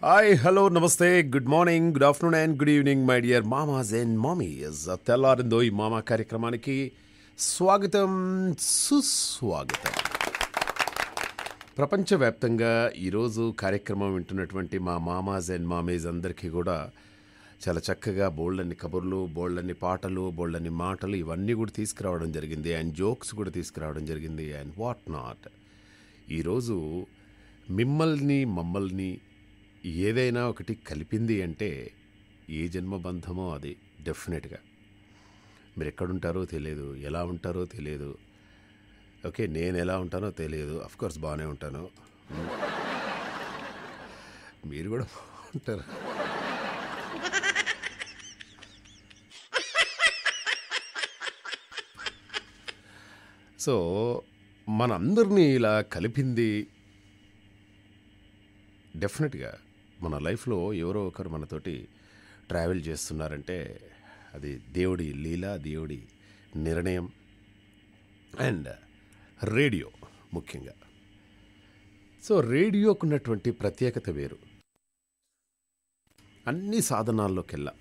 Hi hello నమస్తే good morning good afternoon and good evening my dear మామాస్ and మామీస్ తెల్లారిందో ఈ మామా కార్యక్రమానికి స్వాగతం సుస్వాగతం ప్రపంచవ్యాప్తంగా ఈరోజు కార్యక్రమం వింటున్నటువంటి మా మామాస్ అండ్ మామీస్ అందరికీ కూడా చాలా చక్కగా బోల్డన్ని కబుర్లు బోల్డన్ని పాటలు బోల్డన్ని మాటలు ఇవన్నీ కూడా తీసుకురావడం జరిగింది అండ్ జోక్స్ కూడా తీసుకురావడం జరిగింది అండ్ వాట్ నాట్ ఈరోజు మిమ్మల్ని మమ్మల్ని ఏదైనా ఒకటి కలిపింది అంటే ఏ జన్మ బంధమో అది డెఫినెట్గా మీరు ఎక్కడుంటారో తెలియదు ఎలా ఉంటారో తెలియదు ఓకే నేను ఎలా ఉంటానో తెలియదు కోర్స్ బాగానే ఉంటాను మీరు కూడా ఉంటారు సో మనందరినీ ఇలా కలిపింది డెఫినెట్గా మన లైఫ్లో ఎవరో ఒకరు మనతోటి ట్రావెల్ చేస్తున్నారంటే అది దేవుడి లీల దేవుడి నిర్ణయం అండ్ రేడియో ముఖ్యంగా సో రేడియోకు ఉన్నటువంటి ప్రత్యేకత వేరు అన్ని సాధనాల్లోకెల్లా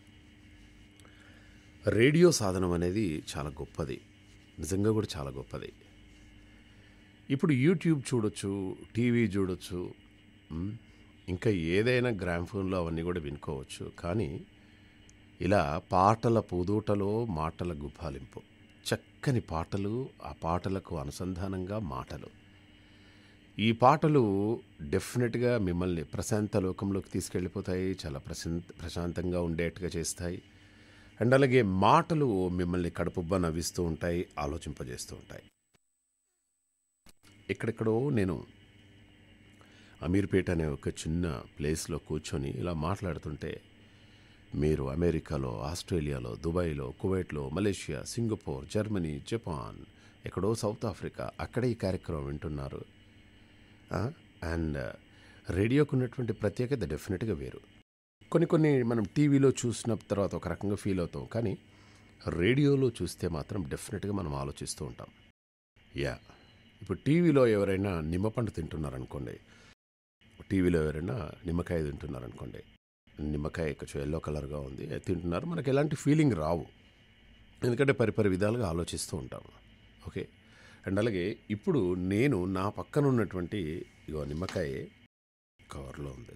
రేడియో సాధనం అనేది చాలా గొప్పది నిజంగా కూడా చాలా గొప్పది ఇప్పుడు యూట్యూబ్ చూడొచ్చు టీవీ చూడొచ్చు మ్, ఇంకా ఏదైనా గ్రామ్ఫోన్లో అవన్నీ కూడా వినుకోవచ్చు కానీ ఇలా పాటల పూదూటలో మాటల గుఫాలింపు చక్కని పాటలు ఆ పాటలకు అనుసంధానంగా మాటలు ఈ పాటలు డెఫినెట్గా మిమ్మల్ని ప్రశాంత లోకంలోకి తీసుకెళ్ళిపోతాయి చాలా ప్రశాంత ప్రశాంతంగా ఉండేట్టుగా చేస్తాయి అండ్ అలాగే మాటలు మిమ్మల్ని కడుపుబ్బ నవ్విస్తూ ఉంటాయి ఆలోచింపజేస్తూ ఉంటాయి ఎక్కడెక్కడో నేను అమీర్పేట అనే ఒక చిన్న ప్లేస్లో కూర్చొని ఇలా మాట్లాడుతుంటే మీరు అమెరికాలో ఆస్ట్రేలియాలో దుబాయ్లో కువైట్లో మలేషియా సింగపూర్ జర్మనీ జపాన్ ఎక్కడో సౌత్ ఆఫ్రికా అక్కడే ఈ కార్యక్రమం వింటున్నారు ఆ, అండ్ రేడియోకు ఉన్నటువంటి ప్రత్యేకత డెఫినెట్గా వేరు కొన్ని కొన్ని మనం టీవీలో చూసిన తర్వాత ఒక రకంగా ఫీల్ అవుతాం కానీ రేడియోలో చూస్తే మాత్రం డెఫినెట్గా మనం ఆలోచిస్తూ ఉంటాం యా ఇప్పుడు టీవీలో ఎవరైనా నిమ్మపండు తింటున్నారనుకోండి టీవీలో ఎవరైనా నిమ్మకాయ తింటున్నారనుకోండి నిమ్మకాయ కొంచెం ఎల్లో కలర్గా ఉంది అది తింటున్నారు మనకి ఎలాంటి ఫీలింగ్ రావు ఎందుకంటే పరిపరి విధాలుగా ఆలోచిస్తూ ఉంటాం ఓకే అండ్ అలాగే ఇప్పుడు నేను నా పక్కన ఉన్నటువంటి ఇగో నిమ్మకాయ కవర్లో ఉంది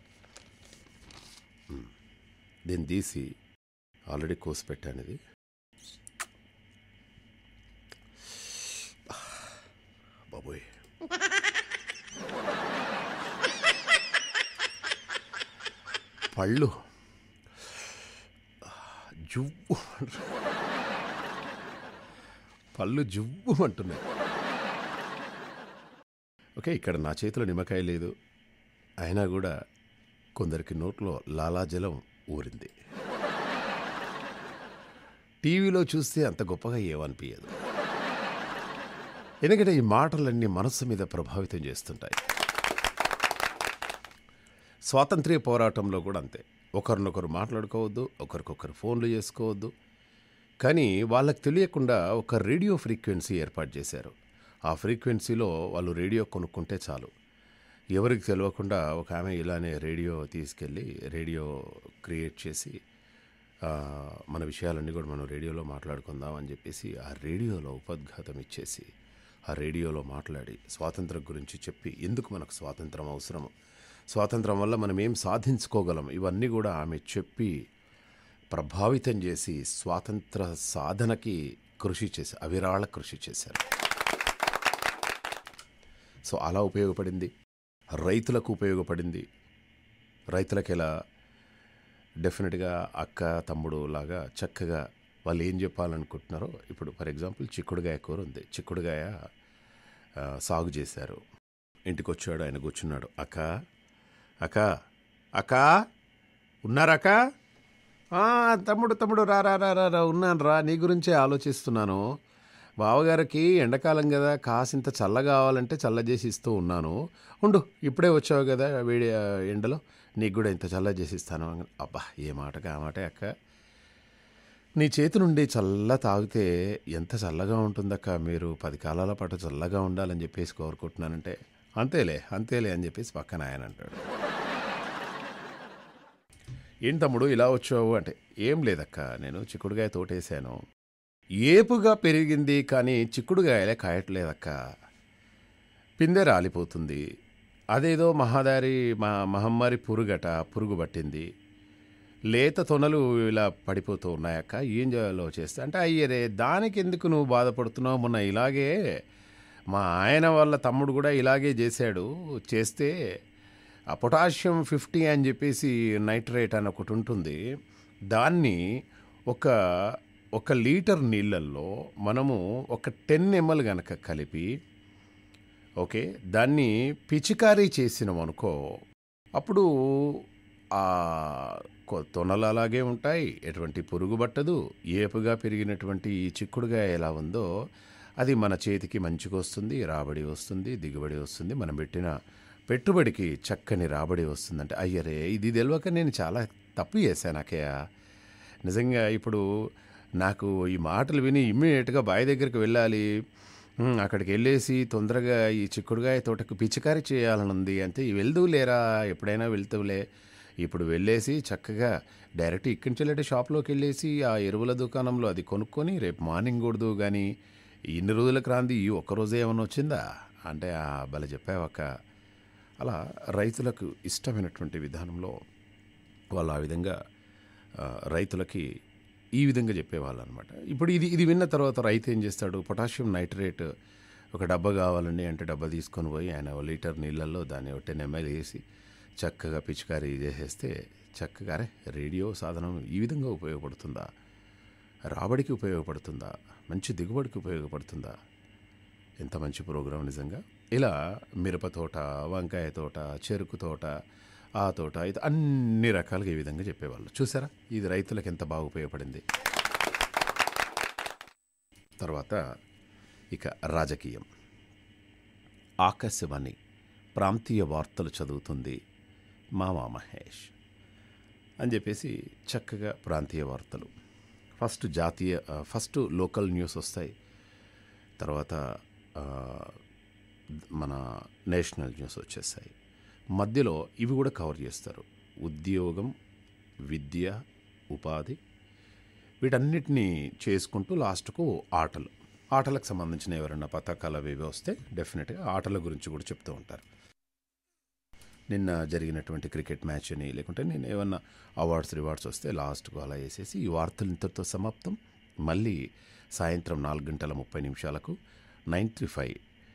మ్. దీన్ని తీసి ఆల్రెడీ కోసి పెట్టాను ఇది బాబోయ్ పళ్ళు జువ్వు పళ్ళు జువ్వు అంటున్నాయి ఓకే ఇక్కడ నా చేతిలో నిమ్మకాయ లేదు అయినా కూడా కొందరికి నోట్లో లాలాజలం ఊరింది టీవీలో చూస్తే అంత గొప్పగా ఏమనిపించదు ఎందుకంటే ఈ మాటలన్నీ మనస్సు మీద ప్రభావితం చేస్తుంటాయి స్వాతంత్ర్య పోరాటంలో కూడా అంతే ఒకరినొకరు మాట్లాడుకోవద్దు ఒకరికొకరు ఫోన్లు చేసుకోవద్దు కానీ వాళ్ళకి తెలియకుండా ఒక రేడియో ఫ్రీక్వెన్సీ ఏర్పాటు చేశారు ఆ ఫ్రీక్వెన్సీలో వాళ్ళు రేడియో కొనుక్కుంటే చాలు ఎవరికి తెలియకుండా ఒక ఆమె ఇలానే రేడియో తీసుకెళ్ళి రేడియో క్రియేట్ చేసి ఆ, మన విషయాలన్నీ కూడా మనం రేడియోలో మాట్లాడుకుందాం అని చెప్పేసి ఆ రేడియోలో ఉపద్ఘాతం ఇచ్చేసి ఆ రేడియోలో మాట్లాడి స్వాతంత్రం గురించి చెప్పి ఎందుకు మనకు స్వాతంత్రం అవసరము స్వాతంత్రం వల్ల మనం ఏం సాధించుకోగలం ఇవన్నీ కూడా ఆమె చెప్పి ప్రభావితం చేసి స్వాతంత్ర సాధనకి కృషి చేసి అవిరాళ కృషి చేశారు సో అలా ఉపయోగపడింది రైతులకు ఉపయోగపడింది రైతులకు ఎలా డెఫినెట్గా అక్క తమ్ముడు లాగా చక్కగా వాళ్ళు ఏం చెప్పాలనుకుంటున్నారో ఇప్పుడు ఫర్ ఎగ్జాంపుల్ చిక్కుడుగాయ కూర ఉంది చిక్కుడుగాయ ఆ, సాగు చేశారు ఇంటికి వచ్చాడు ఆయన కూర్చున్నాడు అక్క అక్క అక్క ఉన్నారక్క "ఆ, తమ్ముడు తమ్ముడు రా రా రా రా రా ఉన్నాను రా నీ గురించే ఆలోచిస్తున్నాను బావగారికి ఎండాకాలం కదా కాసింత చల్ల కావాలంటే చల్ల చేసి ఇస్తూ ఉన్నాను ఉండు ఇప్పుడే వచ్చావు కదా వేడి ఆ, ఎండలో నీకు కూడా ఇంత చల్ల చేసి ఇస్తాను అబ్బా ఏ మాటగా ఆ మాటే అక్క నీ చేతి నుండి చల్ల తాగితే ఎంత చల్లగా ఉంటుందక్క మీరు పది కాలాల పాటు చల్లగా ఉండాలని చెప్పేసి కోరుకుంటున్నానంటే అంతేలే అంతేలే అని చెప్పేసి పక్కన ఆయన అంటాడు ఏం తమ్ముడు ఇలా వచ్చావు అంటే ఏం లేదక్క నేను చిక్కుడుగాయ తోటేశాను ఏపుగా పెరిగింది కానీ చిక్కుడుగాయలే కాయట్లేదక్క పిందె రాలిపోతుంది అదేదో మహాదారి మా మహమ్మారి పురుగట పురుగు పట్టింది లేత తొనలు ఇలా పడిపోతూ ఉన్నాయక్క ఏం చేయాలో చేస్తే అంటే అయ్యరే దానికి ఎందుకు నువ్వు బాధపడుతున్నావు మొన్న ఇలాగే మా ఆయన వాళ్ళ తమ్ముడు కూడా ఇలాగే చేశాడు చేస్తే ఆ పొటాషియం ఫిఫ్టీ అని చెప్పేసి నైట్రేట్ అని ఒకటి ఉంటుంది దాన్ని ఒక ఒక లీటర్ నీళ్ళల్లో మనము ఒక టెన్ ఎంఎల్ గనక కలిపి ఓకే దాన్ని పిచికారీ చేసినాం అనుకో అప్పుడు ఆ కొ- తొనలు అలాగే ఉంటాయి ఎటువంటి పురుగు పట్టదు ఏపుగా పెరిగినటువంటి ఈ చిక్కుడుగా ఎలా ఉందో అది మన చేతికి మంచిగా వస్తుంది రాబడి వస్తుంది దిగుబడి వస్తుంది మనం పెట్టిన పెట్టుబడికి చక్కని రాబడి వస్తుందంటే అయ్యరే ఇది తెలియక నేను చాలా తప్పు చేశాను అక్కయ్య నిజంగా ఇప్పుడు నాకు ఈ మాటలు విని ఇమ్మీడియట్గా బావి దగ్గరికి వెళ్ళాలి ఉమ్, అక్కడికి వెళ్ళేసి తొందరగా ఈ చిక్కుడుగాయ తోటకు పిచికారీ చేయాలని ఉంది అంతే వెళ్దూ లేరా ఎప్పుడైనా వెళ్తావులే ఇప్పుడు వెళ్ళేసి చక్కగా డైరెక్ట్ ఇక్కడి నుంచి వెళ్ళే షాప్లోకి వెళ్ళేసి ఆ ఎరువుల దుకాణంలో అది కొనుక్కొని రేపు మార్నింగ్ కొడదు కానీ ఇన్ని రోజులకు రాంది ఈ ఒక్కరోజే ఏమైనా వచ్చిందా అంటే ఆ భలే చెప్పావక్క అలా రైతులకు ఇష్టమైనటువంటి విధానంలో వాళ్ళు ఆ విధంగా ఆ, రైతులకి ఈ విధంగా చెప్పేవాళ్ళు అనమాట ఇప్పుడు ఇది ఇది విన్న తర్వాత రైతు ఏం చేస్తాడు పొటాషియం నైట్రేట్ ఒక డబ్బా కావాలండి అంటే డబ్బా తీసుకొని పోయి ఆయన ఓ లీటర్ నీళ్ళల్లో దాన్ని ఒక టెన్ ఎంఎల్ వేసి చక్కగా పిచికారీ చేసేస్తే చక్కగా అరే రేడియో సాధనం ఈ విధంగా ఉపయోగపడుతుందా రాబడికి ఉపయోగపడుతుందా మంచి దిగుబడికి ఉపయోగపడుతుందా ఎంత మంచి ప్రోగ్రాం నిజంగా ఇలా మిరప తోట వంకాయ తోట చెరుకు తోట ఆ తోట ఇది అన్ని రకాలుగా ఈ విధంగా చెప్పేవాళ్ళు చూసారా ఇది రైతులకు ఎంత బాగా ఉపయోగపడింది తర్వాత ఇక రాజకీయం ఆకాశవాణి ప్రాంతీయ వార్తలు చదువుతుంది మామా మహేష్ అని చెప్పేసి చక్కగా ప్రాంతీయ వార్తలు ఫస్ట్ జాతీయ ఆ, ఫస్ట్ లోకల్ న్యూస్ వస్తాయి తర్వాత ఆ, మన నేషనల్ న్యూస్ వచ్చేస్తాయి మధ్యలో ఇవి కూడా కవర్ చేస్తారు ఉద్యోగం విద్య ఉపాధి వీటన్నిటినీ చేసుకుంటూ లాస్ట్కు ఆటలు ఆటలకు సంబంధించిన ఎవరైనా పథకాలు అవి ఇవి వస్తే డెఫినెట్గా ఆటల గురించి కూడా చెప్తూ ఉంటారు నిన్న జరిగినటువంటి క్రికెట్ మ్యాచ్ అని లేకుంటే నేను ఏమన్నా అవార్డ్స్ రివార్డ్స్ వస్తే లాస్ట్కు అలా వేసేసి ఈ వార్తలు ఇంతటితో సమాప్తం మళ్ళీ సాయంత్రం నాలుగు గంటల ముప్పై నిమిషాలకు నైన్ త్రీ ఫైవ్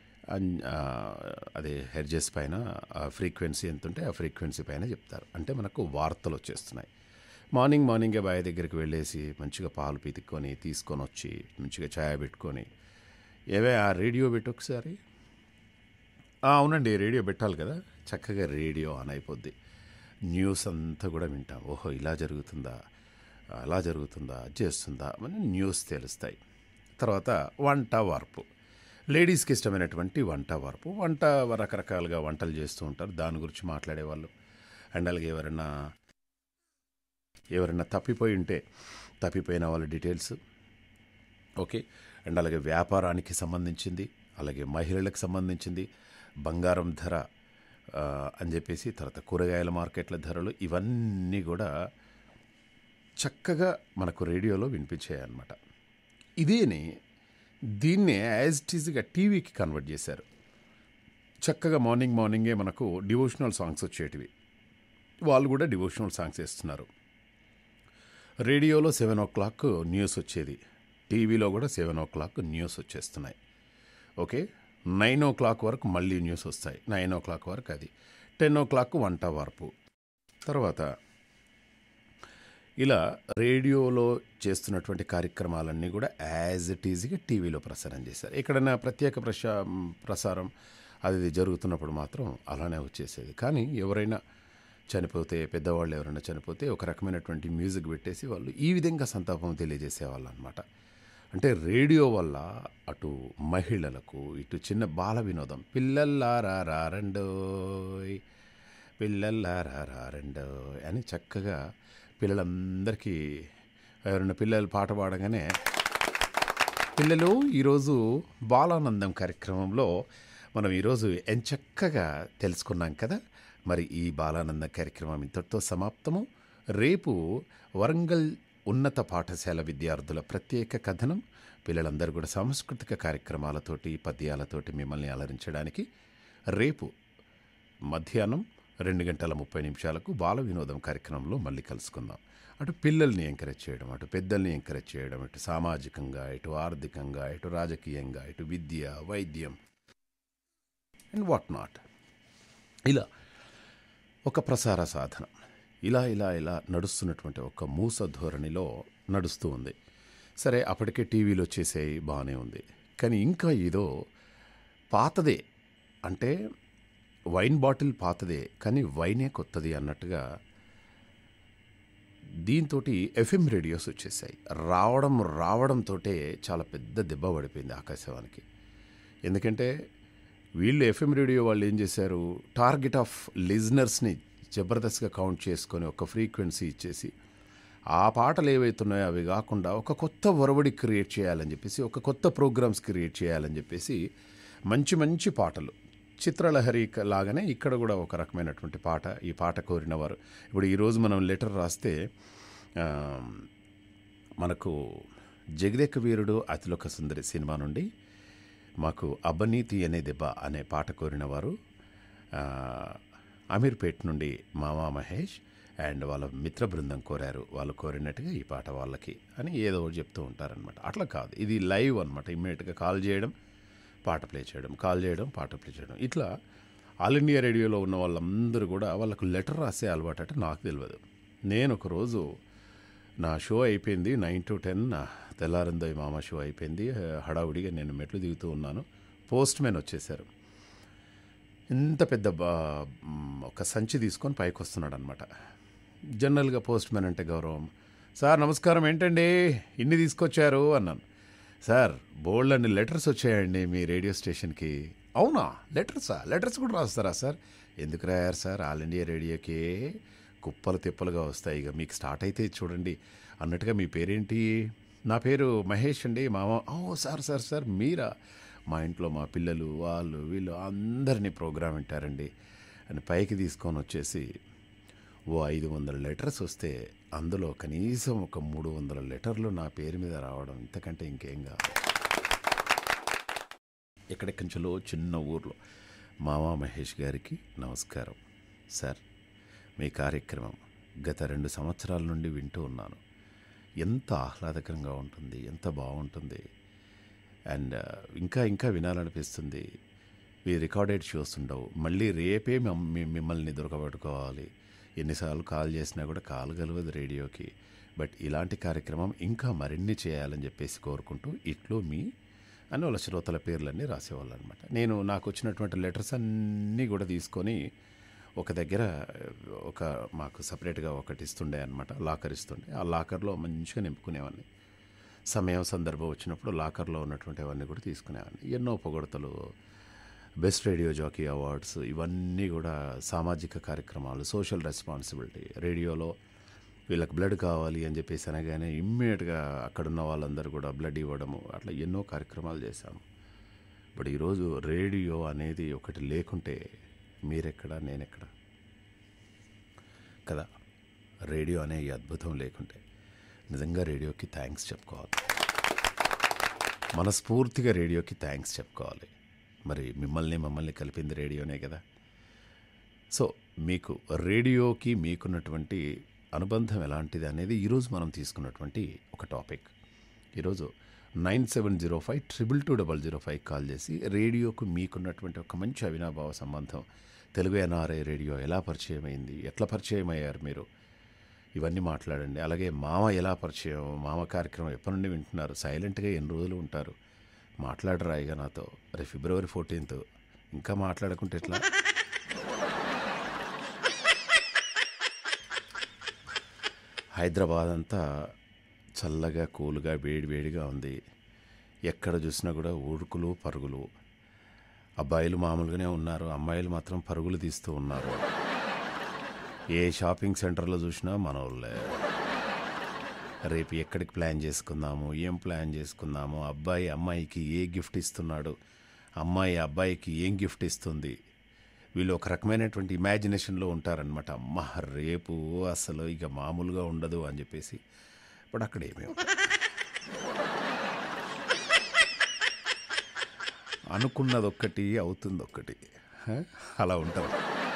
అదే హెడ్జెస్ పైన ఆ ఫ్రీక్వెన్సీ ఎంత ఉంటే ఆ ఫ్రీక్వెన్సీ పైన చెప్తారు అంటే మనకు వార్తలు వచ్చేస్తున్నాయి మార్నింగ్ మార్నింగే బాయ్ దగ్గరికి వెళ్ళేసి మంచిగా పాలు పితుక్కొని తీసుకొని వచ్చి మంచిగా ఛాయ్ పెట్టుకొని ఏవే ఆ రేడియో పెట్టు ఒకసారి ఆ, అవునండి రేడియో పెట్టాలి కదా చక్కగా రేడియో ఆన్ అయిపోద్ది న్యూస్ అంతా కూడా వింటాం ఓహో ఇలా జరుగుతుందా అలా జరుగుతుందా అది చేస్తుందా అని న్యూస్ తెలుస్తాయి తర్వాత వంట వార్పు లేడీస్కి ఇష్టమైనటువంటి వంట వార్పు వంట రకరకాలుగా వంటలు చేస్తూ ఉంటారు దాని గురించి మాట్లాడేవాళ్ళు అండ్ అలాగే ఎవరైనా ఎవరైనా తప్పిపోయి ఉంటే తప్పిపోయిన వాళ్ళ డీటెయిల్స్ ఓకే అండ్ అలాగే వ్యాపారానికి సంబంధించింది అలాగే మహిళలకు సంబంధించింది బంగారం ధర ఆ, అని చెప్పేసి తర్వాత కూరగాయల మార్కెట్ల ధరలు ఇవన్నీ కూడా చక్కగా మనకు రేడియోలో వినిపించాయి అన్నమాట ఇదేని దీన్నే యాజ్ టీజ్గా టీవీకి కన్వర్ట్ చేశారు చక్కగా మార్నింగ్ మార్నింగే మనకు డివోషనల్ సాంగ్స్ వచ్చేటివి వాళ్ళు కూడా డివోషనల్ సాంగ్స్ వేస్తున్నారు రేడియోలో సెవెన్ ఓ క్లాక్ న్యూస్ వచ్చేది టీవీలో కూడా సెవెన్ ఓ క్లాక్ న్యూస్ వచ్చేస్తున్నాయి ఓకే నైన్ ఓ క్లాక్ వరకు మళ్ళీ న్యూస్ వస్తాయి నైన్ ఓ క్లాక్ వరకు అది టెన్ ఓ క్లాక్ వంట వార్పు తర్వాత ఇలా రేడియోలో చేస్తున్నటువంటి కార్యక్రమాలన్నీ కూడా యాజ్ ఇట్ ఈజ్గా టీవీలో ప్రసారం చేశారు ఎక్కడైనా ప్రత్యేక ప్రశా ప్రసారం అది ఇది జరుగుతున్నప్పుడు మాత్రం అలానే వచ్చేసేది కానీ ఎవరైనా చనిపోతే పెద్దవాళ్ళు ఎవరైనా చనిపోతే ఒక రకమైనటువంటి మ్యూజిక్ పెట్టేసి వాళ్ళు ఈ విధంగా సంతాపం తెలియజేసేవాళ్ళు అనమాట అంటే రేడియో వల్ల అటు మహిళలకు ఇటు చిన్న బాల వినోదం పిల్లల్లారా రారండోయ్ పిల్లల్లారా రారండోయ్ అని చక్కగా పిల్లలందరికీ ఎవరైనా పిల్లలు పాట పాడగానే పిల్లలు ఈరోజు బాలానందం కార్యక్రమంలో మనం ఈరోజు ఎంచక్కగా తెలుసుకున్నాం కదా మరి ఈ బాలానందం కార్యక్రమం ఇంతటితో సమాప్తము రేపు వరంగల్ ఉన్నత పాఠశాల విద్యార్థుల ప్రత్యేక కథనం పిల్లలందరూ కూడా సాంస్కృతిక కార్యక్రమాలతోటి పద్యాలతోటి మిమ్మల్ని అలరించడానికి రేపు మధ్యాహ్నం రెండు గంటల ముప్పై నిమిషాలకు బాల వినోదం కార్యక్రమంలో మళ్ళీ కలుసుకుందాం అటు పిల్లల్ని ఎంకరేజ్ చేయడం అటు పెద్దల్ని ఎంకరేజ్ చేయడం ఇటు సామాజికంగా ఇటు ఆర్థికంగా ఇటు రాజకీయంగా ఇటు విద్య వైద్యం అండ్ వాట్ నాట్ ఇలా ఒక ప్రసార సాధనం ఇలా ఇలా ఇలా నడుస్తున్నటువంటి ఒక మూస ధోరణిలో నడుస్తూ ఉంది సరే అప్పటికే టీవీలో వచ్చేసాయి బాగానే ఉంది కానీ ఇంకా ఏదో పాతదే అంటే వైన్ బాటిల్ పాతదే కానీ వైనే కొత్తది అన్నట్టుగా దీంతో ఎఫ్ఎం రేడియోస్ వచ్చేసాయి రావడం రావడంతో చాలా పెద్ద దెబ్బ పడిపోయింది ఆకాశవానికి ఎందుకంటే వీళ్ళు ఎఫ్ఎం రేడియో వాళ్ళు ఏం చేశారు టార్గెట్ ఆఫ్ లిజనర్స్ని జబర్దస్త్గా కౌంట్ చేసుకొని ఒక ఫ్రీక్వెన్సీ ఇచ్చేసి ఆ పాటలు ఏవైతున్నాయో అవి కాకుండా ఒక కొత్త ఒరవడి క్రియేట్ చేయాలని చెప్పేసి ఒక కొత్త ప్రోగ్రామ్స్ క్రియేట్ చేయాలని చెప్పేసి మంచి మంచి పాటలు చిత్రలహరి క- లాగానే ఇక్కడ కూడా ఒక రకమైనటువంటి పాట ఈ పాట కోరినవారు ఇప్పుడు ఈరోజు మనం లెటర్ రాస్తే ఆ, మనకు జగదేక వీరుడు అతిలోక సుందరి సినిమా నుండి మాకు అబ్బనీతి అనే దెబ్బ అనే పాట కోరిన వారు ఆ, అమీర్పేట్ నుండి మామా మహేష్ అండ్ వాళ్ళ మిత్ర బృందం కోరారు వాళ్ళు కోరినట్టుగా ఈ పాట వాళ్ళకి అని ఏదో ఒకటి చెప్తూ ఉంటారనమాట అట్లా కాదు ఇది లైవ్ అనమాట ఇమ్మీడియట్గా కాల్ చేయడం పాట ప్లే చేయడం కాల్ చేయడం పాట ప్లే చేయడం ఇట్లా ఆల్ ఇండియా రేడియోలో ఉన్న వాళ్ళందరూ కూడా వాళ్ళకు లెటర్ రాసే అలవాటు అంటే నాకు తెలియదు నేను ఒకరోజు నా షో అయిపోయింది నైన్ టు టెన్ తెల్లారిందో ఈ మామ షో అయిపోయింది హడావుడిగా నేను మెట్లు దిగుతూ ఉన్నాను పోస్ట్ మ్యాన్ వచ్చేసారు ఇంత పెద్ద బా మ్, ఒక సంచి తీసుకొని పైకి వస్తున్నాడు అనమాట జనరల్గా పోస్ట్ మ్యాన్ అంటే గౌరవం సార్ నమస్కారం ఏంటండి ఇన్ని తీసుకొచ్చారు అన్నాను సార్ బోల్డ్ అన్ని లెటర్స్ వచ్చాయండి మీ రేడియో స్టేషన్కి అవునా లెటర్సా లెటర్స్ కూడా రాస్తారా సార్ ఎందుకు రాయారు సార్ ఆల్ ఇండియా రేడియోకి కుప్పలు తిప్పలుగా వస్తాయి ఇక మీకు స్టార్ట్ అయితే చూడండి అన్నట్టుగా మీ పేరేంటి నా పేరు మహేష్ అండి మామ ఓ సార్ సార్ సార్ మీరా మా ఇంట్లో మా పిల్లలు వాళ్ళు వీళ్ళు అందరినీ ప్రోగ్రామ్ వింటారండి అని పైకి తీసుకొని వచ్చేసి ఓ ఐదు వందల లెటర్స్ వస్తే అందులో కనీసం ఒక మూడు వందల లెటర్లు నా పేరు మీద రావడం ఇంతకంటే ఇంకేం కాదు ఎక్కడెక్కంచలో చిన్న ఊర్లో మామా మహేష్ గారికి నమస్కారం సార్ మీ కార్యక్రమం గత రెండు సంవత్సరాల నుండి వింటూ ఉన్నాను ఎంత ఆహ్లాదకరంగా ఉంటుంది ఎంత బాగుంటుంది అండ్ ఇంకా ఇంకా వినాలనిపిస్తుంది మీ రికార్డెడ్ షోస్ ఉండవు మళ్ళీ రేపే మమ్- మీ- మిమ్మల్ని దొరకబెట్టుకోవాలి ఎన్నిసార్లు కాల్ చేసినా కూడా కాల్ కలవదు రేడియోకి బట్ ఇలాంటి కార్యక్రమం ఇంకా మరిన్ని చేయాలని చెప్పేసి కోరుకుంటూ ఇట్లు మీ అని వాళ్ళ శ్రోతల పేర్లన్నీ రాసేవాళ్ళు అనమాట నేను నాకు వచ్చినటువంటి లెటర్స్ అన్నీ కూడా తీసుకొని ఒక దగ్గర ఒక మాకు సపరేట్గా ఒకటి ఇస్తుండే అనమాట లాకర్ ఇస్తుండే ఆ లాకర్లో మంచిగా నింపుకునేవాడిని సమయం సందర్భం వచ్చినప్పుడు లాకర్లో ఉన్నటువంటి అవన్నీ కూడా తీసుకునేవాడిని ఎన్నో పొగడతలు బెస్ట్ రేడియో జాకీ అవార్డ్స్ ఇవన్నీ కూడా సామాజిక కార్యక్రమాలు సోషల్ రెస్పాన్సిబిలిటీ రేడియోలో వీళ్ళకి బ్లడ్ కావాలి అని చెప్పేసి అనగానే ఇమ్మీడియట్గా అక్కడున్న వాళ్ళందరూ కూడా బ్లడ్ ఇవ్వడము అట్లా ఎన్నో కార్యక్రమాలు చేశాము బట్ ఈరోజు రేడియో అనేది ఒకటి లేకుంటే మీరెక్కడ నేనెక్కడ కదా రేడియో అనే ఈ అద్భుతం లేకుంటే నిజంగా రేడియోకి థ్యాంక్స్ చెప్పుకోవాలి మనస్ఫూర్తిగా రేడియోకి థ్యాంక్స్ చెప్పుకోవాలి మరి మిమ్మల్ని మమ్మల్ని కలిపింది రేడియోనే కదా సో మీకు రేడియోకి మీకున్నటువంటి అనుబంధం ఎలాంటిది అనేది ఈరోజు మనం తీసుకున్నటువంటి ఒక టాపిక్ ఈరోజు nine seven zero five triple two double zero five call చేసి రేడియోకు మీకున్నటువంటి ఒక మంచి అవినాభావ సంబంధం తెలుగు ఎన్ఆర్ఐ రేడియో ఎలా పరిచయం అయింది ఎట్లా పరిచయం అయ్యారు మీరు ఇవన్నీ మాట్లాడండి అలాగే మామ ఎలా పరిచయం మామ కార్యక్రమం ఎప్పటి నుండి వింటున్నారు సైలెంట్గా ఎన్ని రోజులు ఉంటారు మాట్లాడరా ఇక నాతో రేపు ఫిబ్రవరి ఫోర్టీన్త్ ఇంకా మాట్లాడకుంటే ఎట్లా హైదరాబాద్ అంతా చల్లగా కూల్గా వేడి వేడిగా ఉంది ఎక్కడ చూసినా కూడా ఉరుకులు పరుగులు అబ్బాయిలు మామూలుగానే ఉన్నారు అమ్మాయిలు మాత్రం పరుగులు తీస్తూ ఉన్నారు ఏ షాపింగ్ సెంటర్లో చూసినా మన వాళ్ళే రేపు ఎక్కడికి ప్లాన్ చేసుకుందాము ఏం ప్లాన్ చేసుకుందాము అబ్బాయి అమ్మాయికి ఏ గిఫ్ట్ ఇస్తున్నాడు అమ్మాయి అబ్బాయికి ఏం గిఫ్ట్ ఇస్తుంది వీళ్ళు ఒక రకమైనటువంటి ఇమాజినేషన్లో ఉంటారనమాట అమ్మ రేపు అసలు ఇక మామూలుగా ఉండదు అని చెప్పేసి బట్ అక్కడ ఏమీ ఉండదు. అనుకున్నది ఒక్కటి అవుతుంది ఒక్కటి హ? అలా ఉంటారు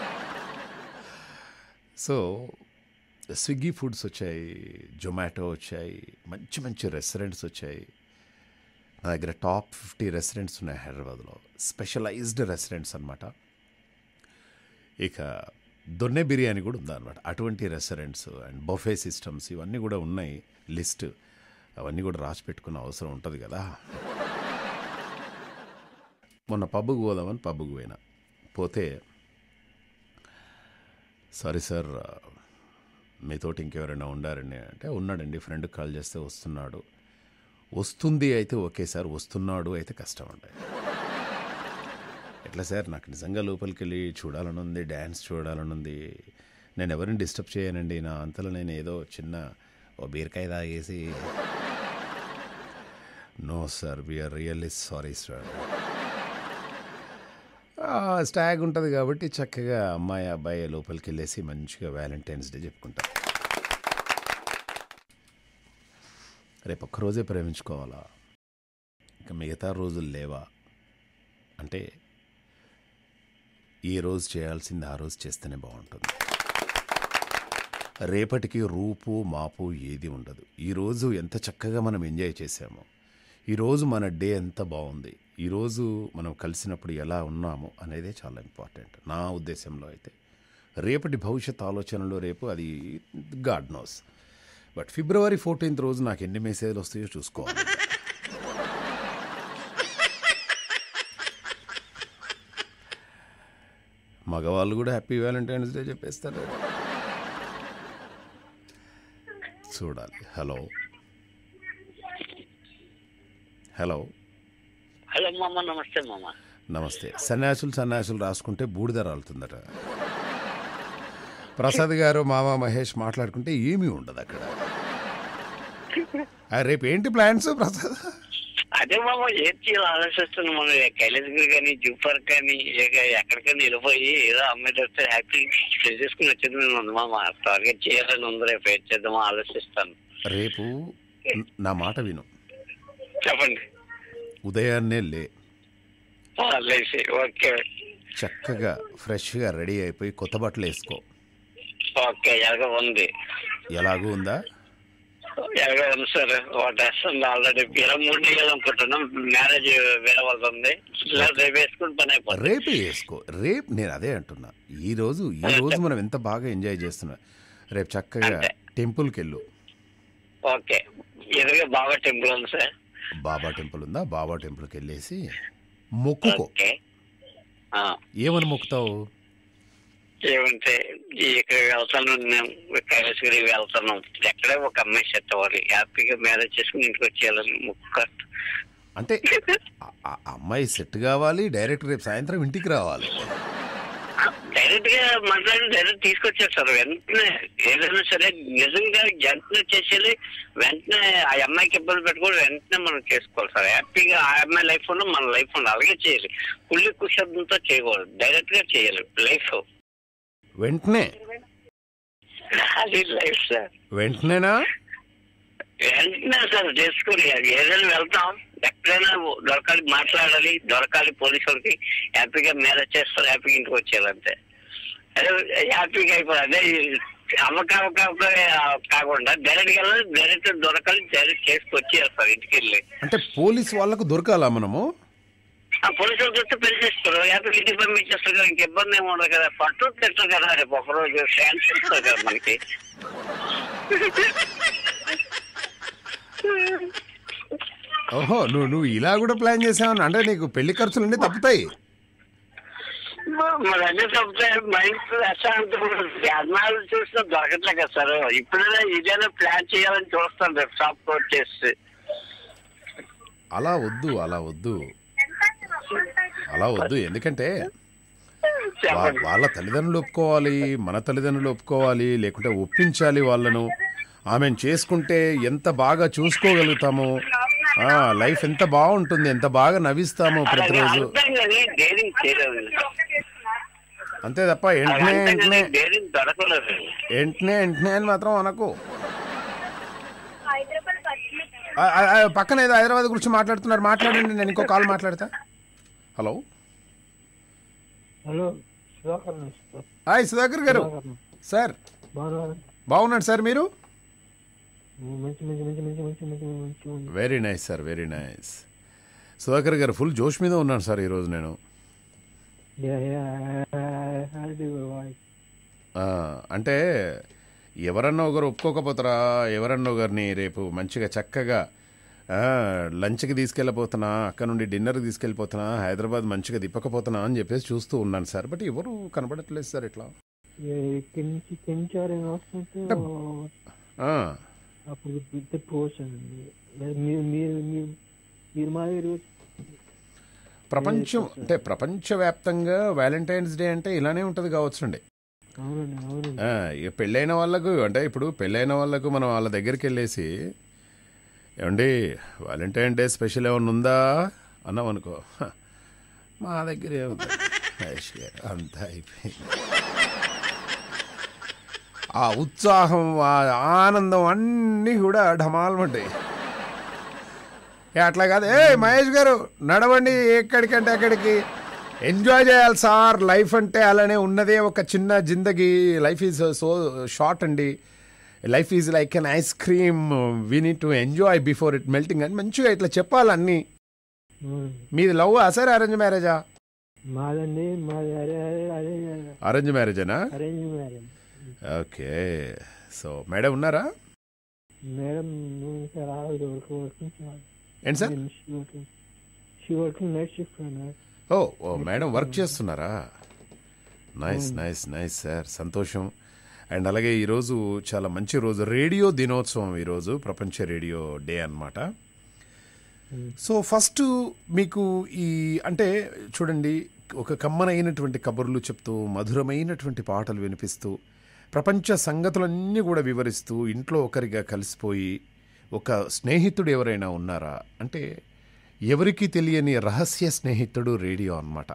సో స్విగ్గీ ఫుడ్స్ వచ్చాయి జొమాటో వచ్చాయి మంచి మంచి రెస్టారెంట్స్ వచ్చాయి నా దగ్గర టాప్ ఫిఫ్టీ రెస్టారెంట్స్ ఉన్నాయి హైదరాబాద్లో స్పెషలైజ్డ్ రెస్టారెంట్స్ అనమాట ఇక దొన్నె బిర్యానీ కూడా ఉందన్నమాట అటువంటి రెస్టారెంట్స్ అండ్ బొఫే సిస్టమ్స్ ఇవన్నీ కూడా ఉన్నాయి లిస్ట్ అవన్నీ కూడా రాసి పెట్టుకున్న అవసరం ఉంటుంది కదా మొన్న పబ్బుకు పోదామని పబ్బుకు పోయినా పోతే సారీ సార్ మీతోటి ఇంకెవరైనా ఉండారండి అంటే ఉన్నాడండి ఫ్రెండ్ కాల్ చేస్తే వస్తున్నాడు వస్తుంది అయితే ఓకే సార్ వస్తున్నాడు అయితే కష్టం అండి ఎట్లా సార్ నాకు నిజంగా లోపలికి వెళ్ళి చూడాలని ఉంది డ్యాన్స్ చూడాలని ఉంది నేను ఎవరిని డిస్టర్బ్ చేయనండి నా అంతలో నేను ఏదో చిన్న ఓ బీరకాయ తాగేసి no sir we are really sorry sir స్టాగ్ ఉంటుంది కాబట్టి చక్కగా అమ్మాయి అబ్బాయి లోపలికి వెళ్ళేసి మంచిగా వ్యాలంటైన్స్ డే చెప్పుకుంటారు రేపు ఒక్కరోజే ప్రేమించుకోవాలా ఇంకా మిగతా రోజులు లేవా అంటే ఈ రోజు చేయాల్సింది ఆ రోజు చేస్తేనే బాగుంటుంది రేపటికి రూపు మాపు ఏది ఉండదు ఈరోజు ఎంత చక్కగా మనం ఎంజాయ్ చేసామో ఈరోజు మన డే ఎంత బాగుంది ఈరోజు మనం కలిసినప్పుడు ఎలా ఉన్నాము అనేదే చాలా ఇంపార్టెంట్ నా ఉద్దేశంలో అయితే రేపటి భవిష్యత్ ఆలోచనలో రేపు అది God knows but February fourteenth రోజు నాకు ఎన్ని మెసేజ్లు వస్తాయో చూసుకోవాలి మగవాళ్ళు కూడా హ్యాపీ వ్యాలంటైన్స్ డే చెప్పేస్తారు చూడాలి హలో హలో హలో మామ నమస్తే మామ నమస్తే సన్యాసులు సన్యాసులు రాసుకుంటే బూడిద రాలుతుందట ప్రసాద్ గారు మామ మహేష్ మాట్లాడుకుంటే ఏమీ ఉండదు అక్కడ ఆ, రేపు ఏంటి ప్లాన్స్ ప్రసాద్ అదే మామ ఏం చేయాలి ఆలోచిస్తున్నాం మనం కైలాసగిరి కానీ జూ పార్క్ కానీ ఇక ఎక్కడికైనా వెళ్ళిపోయి ఏదో అమ్మాయి వస్తే హ్యాపీ చేసుకుని వచ్చేది ఉంది మామ టార్గెట్ చేయాలని ఉంది రేపు ఏం చేద్దామో ఆలోచిస్తాను రేపు న- నా మాట విను చెప్పండి ఉదయాన్నే లే లేసి ఓకే చక్కగా ఫ్రెష్గా రెడీ అయిపోయి కొత్త బట్టలు వేసుకో ఓకే ఎలాగ ఉంది ఎలాగూ ఉందా ఎలాగ ఉంది సార్ ఒకటేస్తుంది ఆల్రెడీ ఇరవై మూడు నెలలు అనుకుంటున్నాం మ్యారేజ్ వేరే వాళ్ళది ఉంది ఇలా రేపు వేసుకుని పని అయిపోతుంది రేపే వేసుకో రేపు నేను అదే అంటున్నా ఈ రోజు ఈ రోజు మనం ఎంత బాగా ఎంజాయ్ చేస్తున్నాం రేపు చక్కగా అంతే. టెంపుల్కి వెళ్ళు ఓకే ఎదురుగా బాగా టెంపుల్ ఉంది సార్ బాబా టెంపుల్ ఉందా బాబా టెంపుల్కి వెళ్ళేసి మొక్కుకో ఓకే ఆ, ఏమని మొక్కుతావు ఏమంటే ఇక్కడ వెళ్తాను నేను కైలాసగిరి వెళ్తాను ఎక్కడే ఒక అమ్మాయి సెట్ అవ్వాలి హ్యాపీగా మ్యారేజ్ చేసుకుని ఇంటికి వచ్చేయాలని ముక్క అంటే ఆ- ఆ అమ్మాయి సెట్ కావాలి డైరెక్ట్ రేపు సాయంత్రం ఇంటికి రావాలి డైరెక్ట్ గా మాట్లాడి డైరెక్ట్ తీసుకొచ్చేస్తారు వెంటనే ఏదైనా సరే నిజంగా వెంటనే చేసేది వెంటనే ఆ అమ్మాయికి ఇబ్బంది పెట్టుకొని వెంటనే మనం చేసుకోవాలి సార్ హ్యాపీగా ఆ అమ్మాయి లైఫ్ ఉన్న మన లైఫ్ ఉన్న అలాగే చేయాలి కుళ్ళి కుషబ్దంతో చేయకూడదు డైరెక్ట్ గా చేయాలి లైఫ్ వెంటనే అది లైఫ్ సార్ వెంటనేనా వెంటనే సార్ చేసుకుని ఏదైనా వెళ్తాం ఎక్కడైనా దొరకాలి మాట్లాడాలి దొరకాలి పోలీసులకి హ్యాపీగా మ్యారేజ్ చేస్తారు హ్యాపీగా ఇంటికి వచ్చేయాలంటే అదే హ్యాపీగా అయిపోయి అదే అమ్మకామక కాకుండా డైరెక్ట్ వెళ్ళాలి డైరెక్ట్ దొరకాలి డైరెక్ట్ చేసుకొచ్చేస్తారు ఇంటికి వెళ్ళి అంటే పోలీస్ వాళ్ళకు దొరకాలా మనము ఆ పోలీసులు చూస్తే పెళ్లి చేస్తారు హ్యాపీగా ఇంటికి పంపించేస్తారు కదా ఇంక ఇబ్బంది ఏమి ఉండదు కదా పట్టు తింటారు కదా రేపు ఒకరోజు ఫ్యాన్స్ ఇస్తారు కదా మనకి ఓహో నువ్వు నువ్వు ఇలా కూడా ప్లాన్ చేసావని అంటే నీకు పెళ్లి ఖర్చులన్నీ తప్పుతాయి మరి అదే చెప్తే మైండ్ అశాంతి అన్నాలు చూసినా దొరకట్లే కదా సార్ ఇప్పుడైనా ఇదైనా ప్లాన్ చేయాలని చూస్తాను రేపు షాప్ కోట్ చేసి అలా వద్దు అలా వద్దు అలా వద్దు ఎందుకంటే వా- చెప్పండి వాళ్ళ తల్లిదండ్రులు ఒప్పుకోవాలి మన తల్లిదండ్రులు ఒప్పుకోవాలి లేకుంటే ఒప్పించాలి వాళ్ళను ఆమెను చేసుకుంటే ఎంత బాగా చూసుకోగలుగుతామో ఆ, లైఫ్ ఎంత బాగుంటుంది ఎంత బాగా నవ్విస్తామో అలాగే ప్రతిరోజు అర్థం కానీ డైరింగ్ చేయలేదు అంతే తప్ప వెంటనే వెంటనే అంతేగాని డైరీ దొరకలేదు వెంటనే వెంటనే అని మాత్రం అనకు హైదరాబాద్ పచ్చిమిర్చి ఆ, ఆ, ఆ, పక్కన ఏదో హైదరాబాద్ గురించి మాట్లాడుతున్నారు మాట్లాడండి నేను ఇంకో కాల్ మాట్లాడతా hello hello Sudhakar sir hi Sudhakar garu Sudhakar sir బాగున్నారు బాగున్నాడు సార్ మీరు మంచి మంచి మంచి మంచి మంచి మంచి మంచి మంచి very nice sir very nice Sudhakar garu full జోష్ మీద ఉన్నాను సార్ ఈరోజు నేను Yeah, yeah, I heard your voice. ఆ, అంటే ఎవరన్నా ఒకరు ఒప్పుకోకపోతారా ఎవరన్నా ఒకరిని రేపు మంచిగా చక్కగా ఆ, లంచ్కి తీసుకెళ్ళిపోతున్నా అక్కడ నుండి డిన్నర్కి తీసుకెళ్ళిపోతున్నా హైదరాబాద్ మంచిగా తిప్పకపోతున్నా అని చెప్పేసి చూస్తూ ఉన్నాను సార్ బట్ ఎవరు కనబడట్లేదు సార్ ఇట్లా Yeah, ఇక్కడి నుంచి పెంచారు వస్తుంటే ఆ, అప్పుడు పెద్ద పోషన్ మీరు మీరు మీరు మీరు మా ఊరు ప్రపంచం అంటే ప్రపంచవ్యాప్తంగా వ్యాలంటైన్స్ డే అంటే ఇలానే ఉంటుంది కావచ్చండి అవునండి అవునండి ఆ, ఇక పెళ్ళైన వాళ్ళకు అంటే ఇప్పుడు పెళ్ళైన వాళ్ళకు మనం వాళ్ళ దగ్గరికి వెళ్ళేసి ఏమండి వాలంటైన్ డే స్పెషల్ ఏమన్నా ఉందా అన్నాం అనుకో "హ, మా దగ్గర ఏముంది మహేష్ గారు అంతా అయిపోయింది ఆ ఉత్సాహం ఆ ఆనందం అన్నీ కూడా ఢమాలమంటాయి ఏ అట్లా కాదు ఏ మహేష్ గారు నడవండి ఎక్కడికంటే అక్కడికి ఎంజాయ్ చేయాలి సార్ లైఫ్ అంటే అలానే ఉన్నదే ఒక చిన్న జిందగీ లైఫ్ ఈజ్ సో షార్ట్ అండి life is like an ice cream we need to enjoy before it melting అని మంచిగా ఇట్లా చెప్పాలి అన్నీ అవునండి. మీది లవ్ సార్ అరేంజ్ మ్యారేజా మాదండి మాది అరే అరే అరే అరేంజ్ మ్యారేజేనా arrange marriage okay so madam ఉన్నారా మేడం సార్ ఆవిడ వర్క్ వర్కింగ్ ఏంటి sir she working night shift madam oh oh madam work చేస్తున్నారా నైస్ నైస్ నైస్ సార్ సంతోషం అండ్ అలాగే ఈరోజు చాలా మంచి రోజు రేడియో దినోత్సవం ఈరోజు ప్రపంచ రేడియో డే అన్నమాట సో ఫస్ట్ మీకు ఈ అంటే చూడండి ఒక కమ్మనైనటువంటి కబుర్లు చెప్తూ మధురమైనటువంటి పాటలు వినిపిస్తూ ప్రపంచ సంగతులన్నీ కూడా వివరిస్తూ ఇంట్లో ఒకరిగా కలిసిపోయి ఒక స్నేహితుడు ఎవరైనా ఉన్నారా అంటే ఎవరికీ తెలియని రహస్య స్నేహితుడు రేడియో అన్నమాట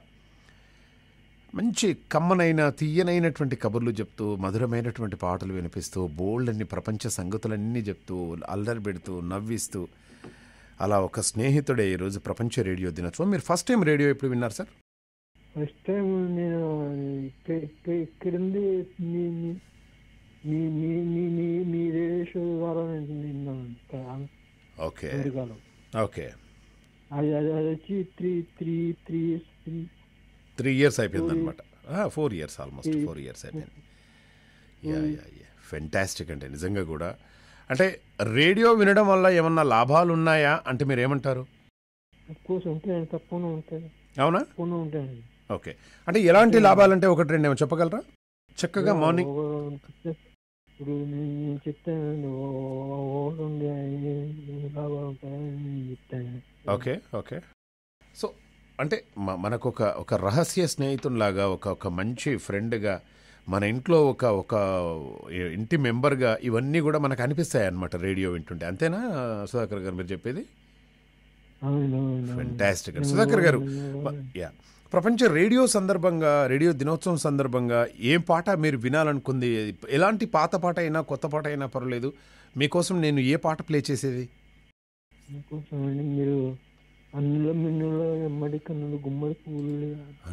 మంచి కమ్మనైన తీయనైనటువంటి కబుర్లు చెప్తూ మధురమైనటువంటి పాటలు వినిపిస్తూ బోల్డ్ అన్ని ప్రపంచ సంగతులన్నీ చెప్తూ అల్లరి పెడుతూ నవ్విస్తూ అలా ఒక స్నేహితుడే ఈరోజు ప్రపంచ రేడియో దినోత్సవం మీరు ఫస్ట్ టైం రేడియో ఎప్పుడు విన్నారు సార్ ఫస్ట్ టైం నేను ఇక్కడ ఇక్కడ ఇక్కడుండి మీ మీ- మీ మీ మీ మీ మీ రేడియో షో ద్వారా నేను విన్నాను ఇక్కడ ఓకే అమెరికాలో ఓకే అది అది అది వచ్చి three three three years three three years అయిపోయింది అనమాట four years almost four years అయిపోయింది యా యా యా ఫెంటాస్టిక్ అంటే నిజంగా కూడా అంటే రేడియో వినడం వల్ల ఏమన్నా లాభాలు ఉన్నాయా అంటే మీరు ఏమంటారు కోర్స్ ఉంటాయండి తప్పకుండా ఉంటాయి అవునా తప్పకుండా ఉంటాయండి ఓకే అంటే ఎలాంటి లాభాలంటే ఒకటి రెండు ఏమో చెప్పగలరా చక్కగా మార్నింగ్ ఒక- ఇప్పుడు నేను నేను చెప్తానండి ఓటు ఉండే లాభాలు ఉంటాయని నేను చెప్తాను ఓకే ఓకే సో అంటే మ- మనకు ఒక ఒక రహస్య స్నేహితునిలాగా ఒక ఒక మంచి ఫ్రెండ్గా మన ఇంట్లో ఒక ఒక ఇంటి మెంబర్గా ఇవన్నీ కూడా మనకు అనిపిస్తాయి అన్నమాట రేడియో వింటుంటే అంతేనా సుధాకర్ గారు మీరు చెప్పేది అవును అవును ఫెంటాస్టిక్ సుధాకర్ గారు యా ప్రపంచ రేడియో సందర్భంగా రేడియో దినోత్సవం సందర్భంగా ఏం పాట మీరు వినాలనుకుంది ఎలాంటి పాత పాట అయినా కొత్త పాట అయినా పర్వాలేదు మీకోసం నేను ఏ పాట ప్లే చేసేది మీకోసం అండి మీరు అన్నుల మిన్నుల ఎమ్మడి కన్నులు గుమ్మడి పువ్వులు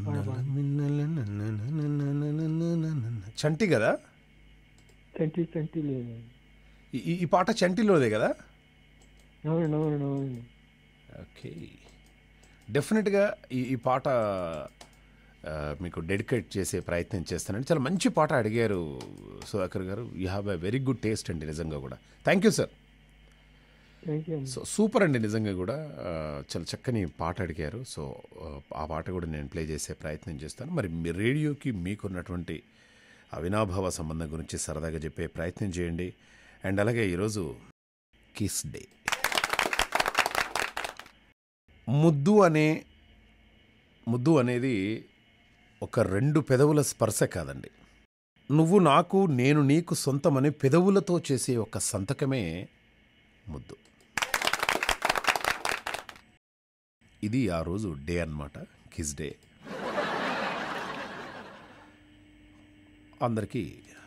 చంటి కదా చంటి చంటి లేదు ఈ- ఈ- ఈ పాట చంటిలోదే కదా అవునండి అవునండి అవునండి ఓకే డెఫినెట్గా ఈ ఈ పాట ఆ, మీకు డెడికేట్ చేసే ప్రయత్నం చేస్తానండి చాలా మంచి పాట అడిగారు Sudhakar garu you have a very good taste అండి నిజంగా కూడా thank you sir thank you అండి సో సూపర్ అండి నిజంగా కూడా ఆ, చాలా చక్కని పాట అడిగారు సో ఆ, ఆ పాట కూడా నేను ప్లే చేసే ప్రయత్నం చేస్తాను మరి మీ రేడియోకి మీకున్నటువంటి అవినాభావ సంబంధం గురించి సరదాగా చెప్పే ప్రయత్నం చేయండి అండ్ అలాగే ఈరోజు కిస్ డే ముద్దు అనే ముద్దు అనేది ఒక రెండు పెదవుల స్పర్శ కాదండి నువ్వు నాకు నేను నీకు సొంతమని పెదవులతో చేసే ఒక సంతకమే ముద్దు ఇది ఆ రోజు డే అన్నమాట కిస్ డే అందరికీ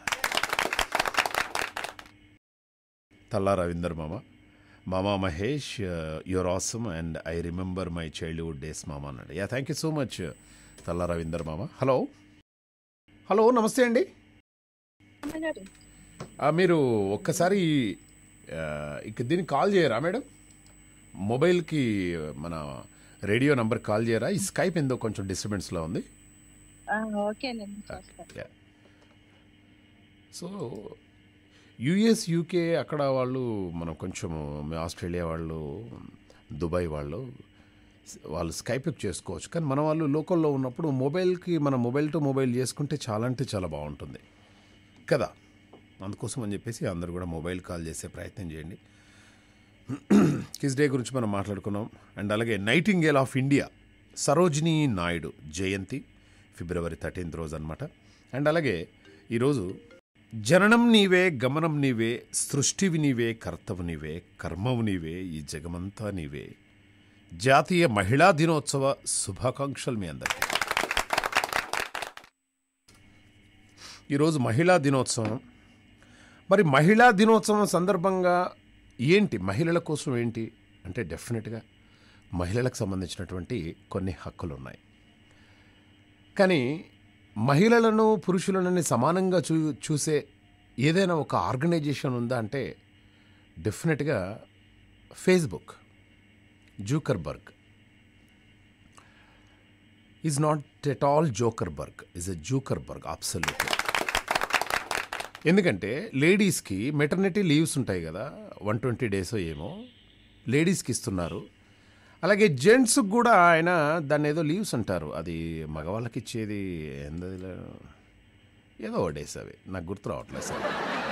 తల్లా రవీందర్ మామ మామ Mahesh your awesome and I remember my childhood days మామ అన్నాడు yeah thank you so much Talla Ravinder మామ హలో హలో నమస్తే అండి అమ్మగారు ఆ, మీరు ఒక్కసారి ఆ, ఇక దీనికి కాల్ చేయరా మేడం మొబైల్కి మన రేడియో నంబర్ కాల్ చేయరా ఈ స్కైప్ ఏందో కొంచెం డిస్టర్బెన్స్లో ఉంది ఆ, ఓకేనండి చేస్తాను యా సో యుఎస్ యూకే అక్కడ వాళ్ళు మనం కొంచెం ఆస్ట్రేలియా వాళ్ళు దుబాయ్ వాళ్ళు వాళ్ళు స్కైప్ చేసుకోవచ్చు కానీ మన వాళ్ళు లోకల్లో ఉన్నప్పుడు మొబైల్కి మన మొబైల్ టు మొబైల్ చేసుకుంటే చాలా అంటే చాలా బాగుంటుంది కదా అందుకోసం అని చెప్పేసి అందరూ కూడా మొబైల్ కాల్ చేసే ప్రయత్నం చేయండి కిస్ డే గురించి మనం మాట్లాడుకున్నాం అండ్ అలాగే nightingale of India Sarojini Naidu జయంతి ఫిబ్రవరి థర్టీన్త్ రోజు అనమాట అండ్ అలాగే ఈరోజు జననం నీవే గమనం నీవే సృష్టివి నీవే కర్తవు నీవే కర్మవు నీవే ఈ జగమంతా నీవే జాతీయ మహిళా దినోత్సవ శుభాకాంక్షలు మీ అందరికీ ఈరోజు మహిళా దినోత్సవం మరి మహిళా దినోత్సవం సందర్భంగా ఏంటి మహిళల కోసం ఏంటి అంటే డెఫినెట్గా మహిళలకు సంబంధించినటువంటి కొన్ని హక్కులు ఉన్నాయి కానీ మహిళలను పురుషులను సమానంగా చూ చూసే ఏదైనా ఒక ఆర్గనైజేషన్ ఉందా అంటే డెఫినెట్గా Facebook Zuckerberg is not at all jokerberg is a Zuckerberg absolutely ఎందుకంటే లేడీస్కి మెటర్నిటీ లీవ్స్ ఉంటాయి కదా వన్ ట్వంటీ డేస్ ఏమో లేడీస్కి ఇస్తున్నారు అలాగే జెంట్స్కి కూడా ఆయన దాన్ని ఏదో లీవ్స్ అంటారు అది మగవాళ్ళకి ఇచ్చేది ఏందది ఏదో డేస్ అవి నాకు గుర్తు రావట్లేదు సార్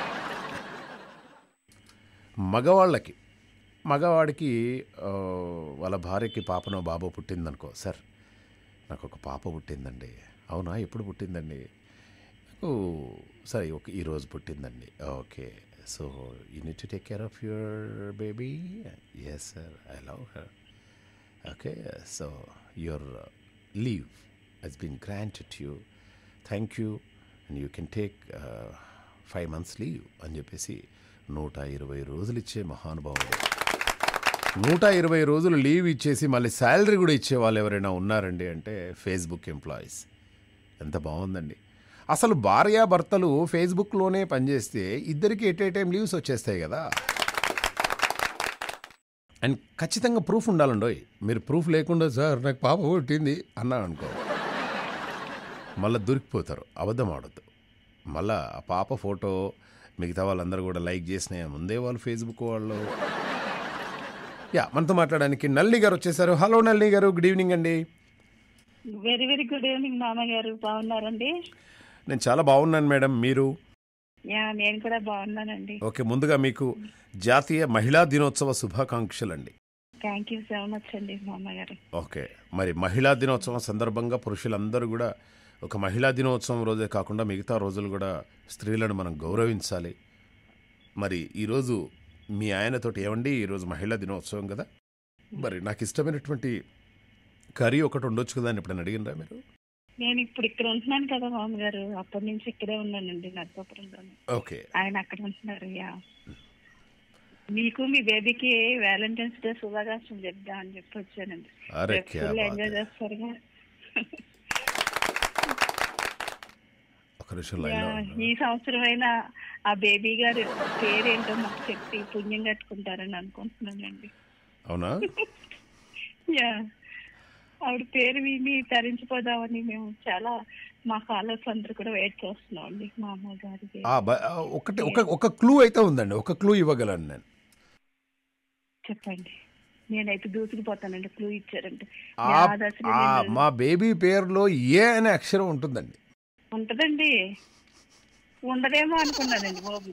మగవాళ్ళకి మగవాడికి ఆ, వాళ్ళ భార్యకి పాపనో బాబో పుట్టిందనుకో సార్ నాకు ఒక పాప పుట్టిందండి అవునా ఎప్పుడు పుట్టిందండి నాకు సరే ఒక ఈరోజు పుట్టిందండి okay so you need to take care of your baby yes sir I love her okay so your leave has been granted you thank you and you can take five months leave అని చెప్పేసి నూట ఇరవై రోజులు ఇచ్చే మహానుభావుడు నూట ఇరవై రోజులు లీవ్ ఇచ్చేసి మళ్ళీ శాలరీ కూడా ఇచ్చే వాళ్ళు ఎవరైనా ఉన్నారండి అంటే ఫేస్బుక్ ఎంప్లాయీస్ ఎంత బాగుందండి అసలు భార్యాభర్తలు ఫేస్బుక్లోనే పనిచేస్తే ఇద్దరికి ఎట్ ఏ టైం లీవ్స్ వచ్చేస్తాయి కదా అండ్ ఖచ్చితంగా ప్రూఫ్ ఉండాలండోయ్ మీరు ప్రూఫ్ లేకుండా సార్ నాకు పాప పుట్టింది అన్నాను అనుకో మళ్ళీ దొరికిపోతారు అబద్ధం ఆడద్దు మళ్ళా ఆ పాప ఫోటో మిగతా వాళ్ళందరూ కూడా లైక్ చేసిన ముందే వాళ్ళు ఫేస్బుక్ వాళ్ళు యా మనతో మాట్లాడడానికి నల్లి గారు వచ్చేసారు hello Nalli garu good evening అండి వెరీ వెరీ గుడ్ ఈవినింగ్ మామగారు బాగున్నారండి నేను చాలా బాగున్నాను మేడం మీరు యా నేను కూడా బాగున్నానండి ఓకే ముందుగా మీకు జాతీయ మహిళా దినోత్సవ శుభాకాంక్షలు అండి థ్యాంక్ యూ సో మచ్ అండి మామగారు ఓకే మరి మహిళా దినోత్సవం సందర్భంగా పురుషులందరూ కూడా ఒక మహిళా దినోత్సవం రోజే కాకుండా మిగతా రోజులు కూడా స్త్రీలను మనం గౌరవించాలి మరి ఈరోజు మీ ఆయనతోటి ఏమండి ఈరోజు మహిళా దినోత్సవం కదా మరి నాకు ఇష్టమైనటువంటి కర్రీ ఒకటి ఉండొచ్చు కదా అని ఎప్పుడైనా అడిగినరా మీరు నేను ఇప్పుడు ఇక్కడ ఉంటున్నాను కదా మామగారు అప్పటి నుంచి ఇక్కడే ఉన్నానండి నర్సాపురంలోనే ఓకే ఆయన అక్కడ ఉంటున్నారు యా మీకు మీ బేబీకి వ్యాలంటైన్స్ డే శుభాకాంక్షలు చెప్దా అని చెప్పి వచ్చానండి అరే రేపు క్యా full బాత్ ఎంజాయ్ హై. చేస్తారుగా ఒక నిమిషం లైన్లో యా, ఉండు. ఈ సంవత్సరం అయినా ఆ బేబీ గారు పేరేంటో మాకు చెప్పి పుణ్యం కట్టుకుంటారని అనుకుంటున్నానండి అవునా యా ఆవిడ పేరు విని తరించిపోదామని మేము చాలా మా కాలర్స్ అందరు కూడా వెయిట్ చేస్తున్నాం అండి మా అమ్మగారికి ఆ, బ- ఆ, ఒకటి ఒక ఒక క్లూ అయితే ఉందండి ఒక క్లూ ఇవ్వగలను నేను చెప్పండి నేనైతే దూసుకుపోతానండి క్లూ ఇచ్చారంటే ఆ యా, దశలో ఆ, నేను- మా బేబీ పేరులో ఏ అనే అక్షరం ఉంటుందండి ఉంటదండి ఉండదేమో అనుకున్నానండి బాబు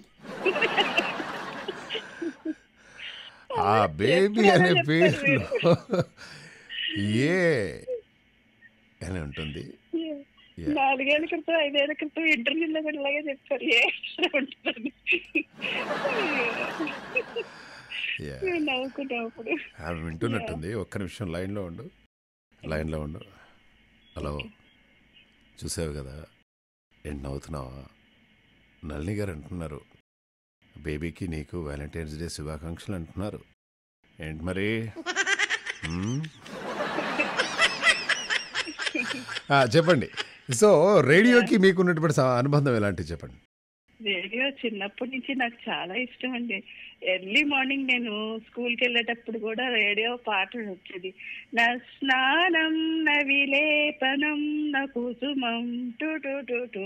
ఆ బేబీ ఎప్పుడు అనే అలా చెప్తారు పేరులో ఏ అని ఉంటుంది Yeah. నాలుగేళ్ల క్రితం ఐదేళ్ల క్రితం ఇంటర్వ్యూలో కూడా ఇలాగే చెప్పారు ఏ అక్షరం ఉంటుందని Yeah. నేను నవ్వుకున్నాం అప్పుడు ఆమె వింటున్నట్టుంది ఒక్క నిమిషం లైన్లో ఉండు లైన్లో ఉండు హలో చూసావు కదా ఏంటి నవ్వుతున్నావా నళిని గారు అంటున్నారు బేబీకి నీకు వ్యాలంటైన్స్ డే శుభాకాంక్షలు అంటున్నారు ఏంటి మరి మ్మ్? ఆ, చెప్పండి సో రేడియోకి మీకు ఉన్నటువంటి స- అనుబంధం ఎలాంటివి చెప్పండి రేడియో చిన్నప్పటి నుంచి నాకు చాలా ఇష్టం అండి ఎర్లీ మార్నింగ్ నేను స్కూల్కి వెళ్ళేటప్పుడు కూడా రేడియో పాట వచ్చేది నా స్నానం నా విలేపనం నా కుసుమం టు టు టు టు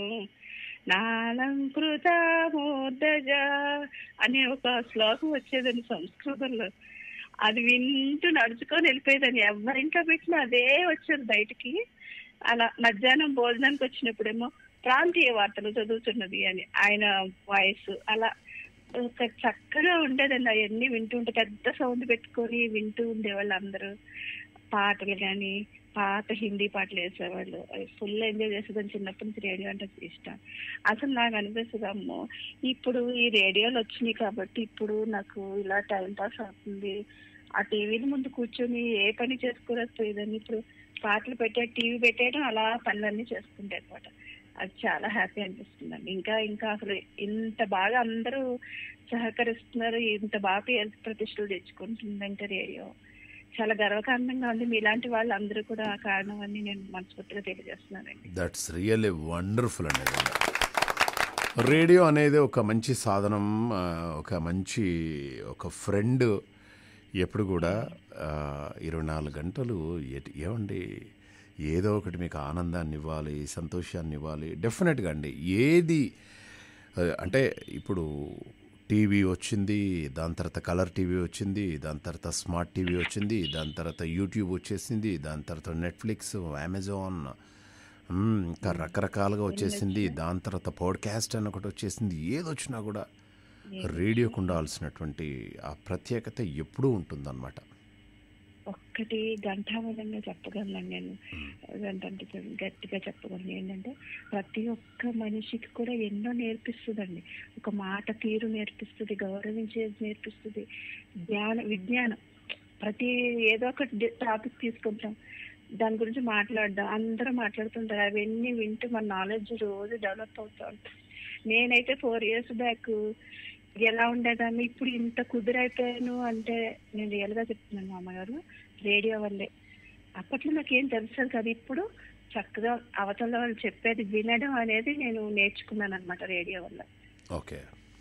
నాలంకృత మూర్ధజ అనే ఒక శ్లోకం వచ్చేదండి సంస్కృతంలో అది వింటూ నడుచుకొని వెళ్ళిపోయేదాన్ని ఎవరింట్లో పెట్టినా అదే వచ్చేది బయటికి అలా మధ్యాహ్నం భోజనానికి వచ్చినప్పుడేమో ప్రాంతీయ వార్తలు చదువుతున్నది అని ఆయన వాయిస్ అలా ఒక చక్కగా ఉండేదండి అవన్నీ వింటుంటే పెద్ద సౌండ్ పెట్టుకొని వింటూ ఉండేవాళ్ళు అందరూ పాటలు కానీ పాత హిందీ పాటలు వేసేవాళ్ళు అవి ఫుల్ ఎంజాయ్ చేసేదాన్ని చిన్నప్పటి నుంచి రేడియో అంటే ఇష్టం అసలు నాకు అనిపిస్తుంది అమ్మో ఇప్పుడు ఈ రేడియోలు వచ్చినాయి కాబట్టి ఇప్పుడు నాకు ఇలా టైం పాస్ అవుతుంది ఆ టీవీల ముందు కూర్చొని ఏ పని చేసుకోలేకపోయేదాన్ని ఇప్పుడు పాటలు పెట్టే టీవీ పెట్టేయడం అలా పనులన్నీ చేసుకుంటే అనమాట అది చాలా హ్యాపీ అనిపిస్తుందండి ఇంకా ఇంకా అసలు ఇంత బాగా అందరూ సహకరిస్తున్నారు ఇంత బాగా పేరు ప్రతిష్టలు తెచ్చుకుంటుందంటే రేడియో చాలా గర్వకారణంగా ఉంది మీలాంటి వాళ్ళు అందరూ కూడా ఆ కారణం అని నేను మనస్ఫూర్తిగా తెలియజేస్తున్నానండి దట్స్ రియల్లీ వండర్ఫుల్ అండి నిజంగా. రేడియో అనేది ఒక మంచి సాధనం ఆ, ఒక మంచి ఒక ఫ్రెండ్ ఎప్పుడు కూడా ఆ, ఇరవై నాలుగు గంటలు ఎట్- ఏమండి ఏదో ఒకటి మీకు ఆనందాన్ని ఇవ్వాలి సంతోషాన్ని ఇవ్వాలి డెఫినెట్గా అండి ఏది ఆ, అంటే ఇప్పుడు టీవీ వచ్చింది దాని తర్వాత కలర్ టీవీ వచ్చింది దాని తర్వాత స్మార్ట్ టీవీ వచ్చింది దాని తర్వాత యూట్యూబ్ వచ్చేసింది దాని తర్వాత నెట్ఫ్లిక్స్ అమెజాన్ మ్మ్, ఇంకా రకరకాలుగా వచ్చేసింది దాని తర్వాత పాడ్కాస్ట్ అని ఒకటి వచ్చేసింది ఏది వచ్చినా కూడా రేడియోకు ఉండాల్సినటువంటి ఆ ప్రత్యేకత ఎప్పుడూ ఉంటుందన్నమాట ఒక్కటి ఘంటామూలంగా చెప్పగలను నేను గంట అంటే గట్టిగా చెప్పగలను ఏంటంటే ప్రతి ఒక్క మనిషికి కూడా ఎన్నో నేర్పిస్తుందండి ఒక మాట తీరు నేర్పిస్తుంది గౌరవించేది నేర్పిస్తుంది జ్ఞాన విజ్ఞానం ప్రతి ఏదో ఒకటి టాపిక్ తీసుకుంటాం దాని గురించి మాట్లాడడం అందరూ మాట్లాడుతుంటారు అవన్నీ వింటూ మన నాలెడ్జ్ రోజు డెవలప్ అవుతూ ఉంటుంది నేనైతే ఫోర్ ఇయర్స్ బ్యాక్ ఎలా ఉండేదాన్ని ఇప్పుడు ఇంత కుదిరైపోయాను అంటే నేను రియల్ గా చెప్తున్నాను మా అమ్మగారు రేడియో వల్లే అప్పట్లో నాకేం తెలుసు కదా ఇప్పుడు చక్కగా అవతల వాళ్ళు చెప్పేది వినడం అనేది నేను నేర్చుకున్నాను అనమాట రేడియో వల్ల ఓకే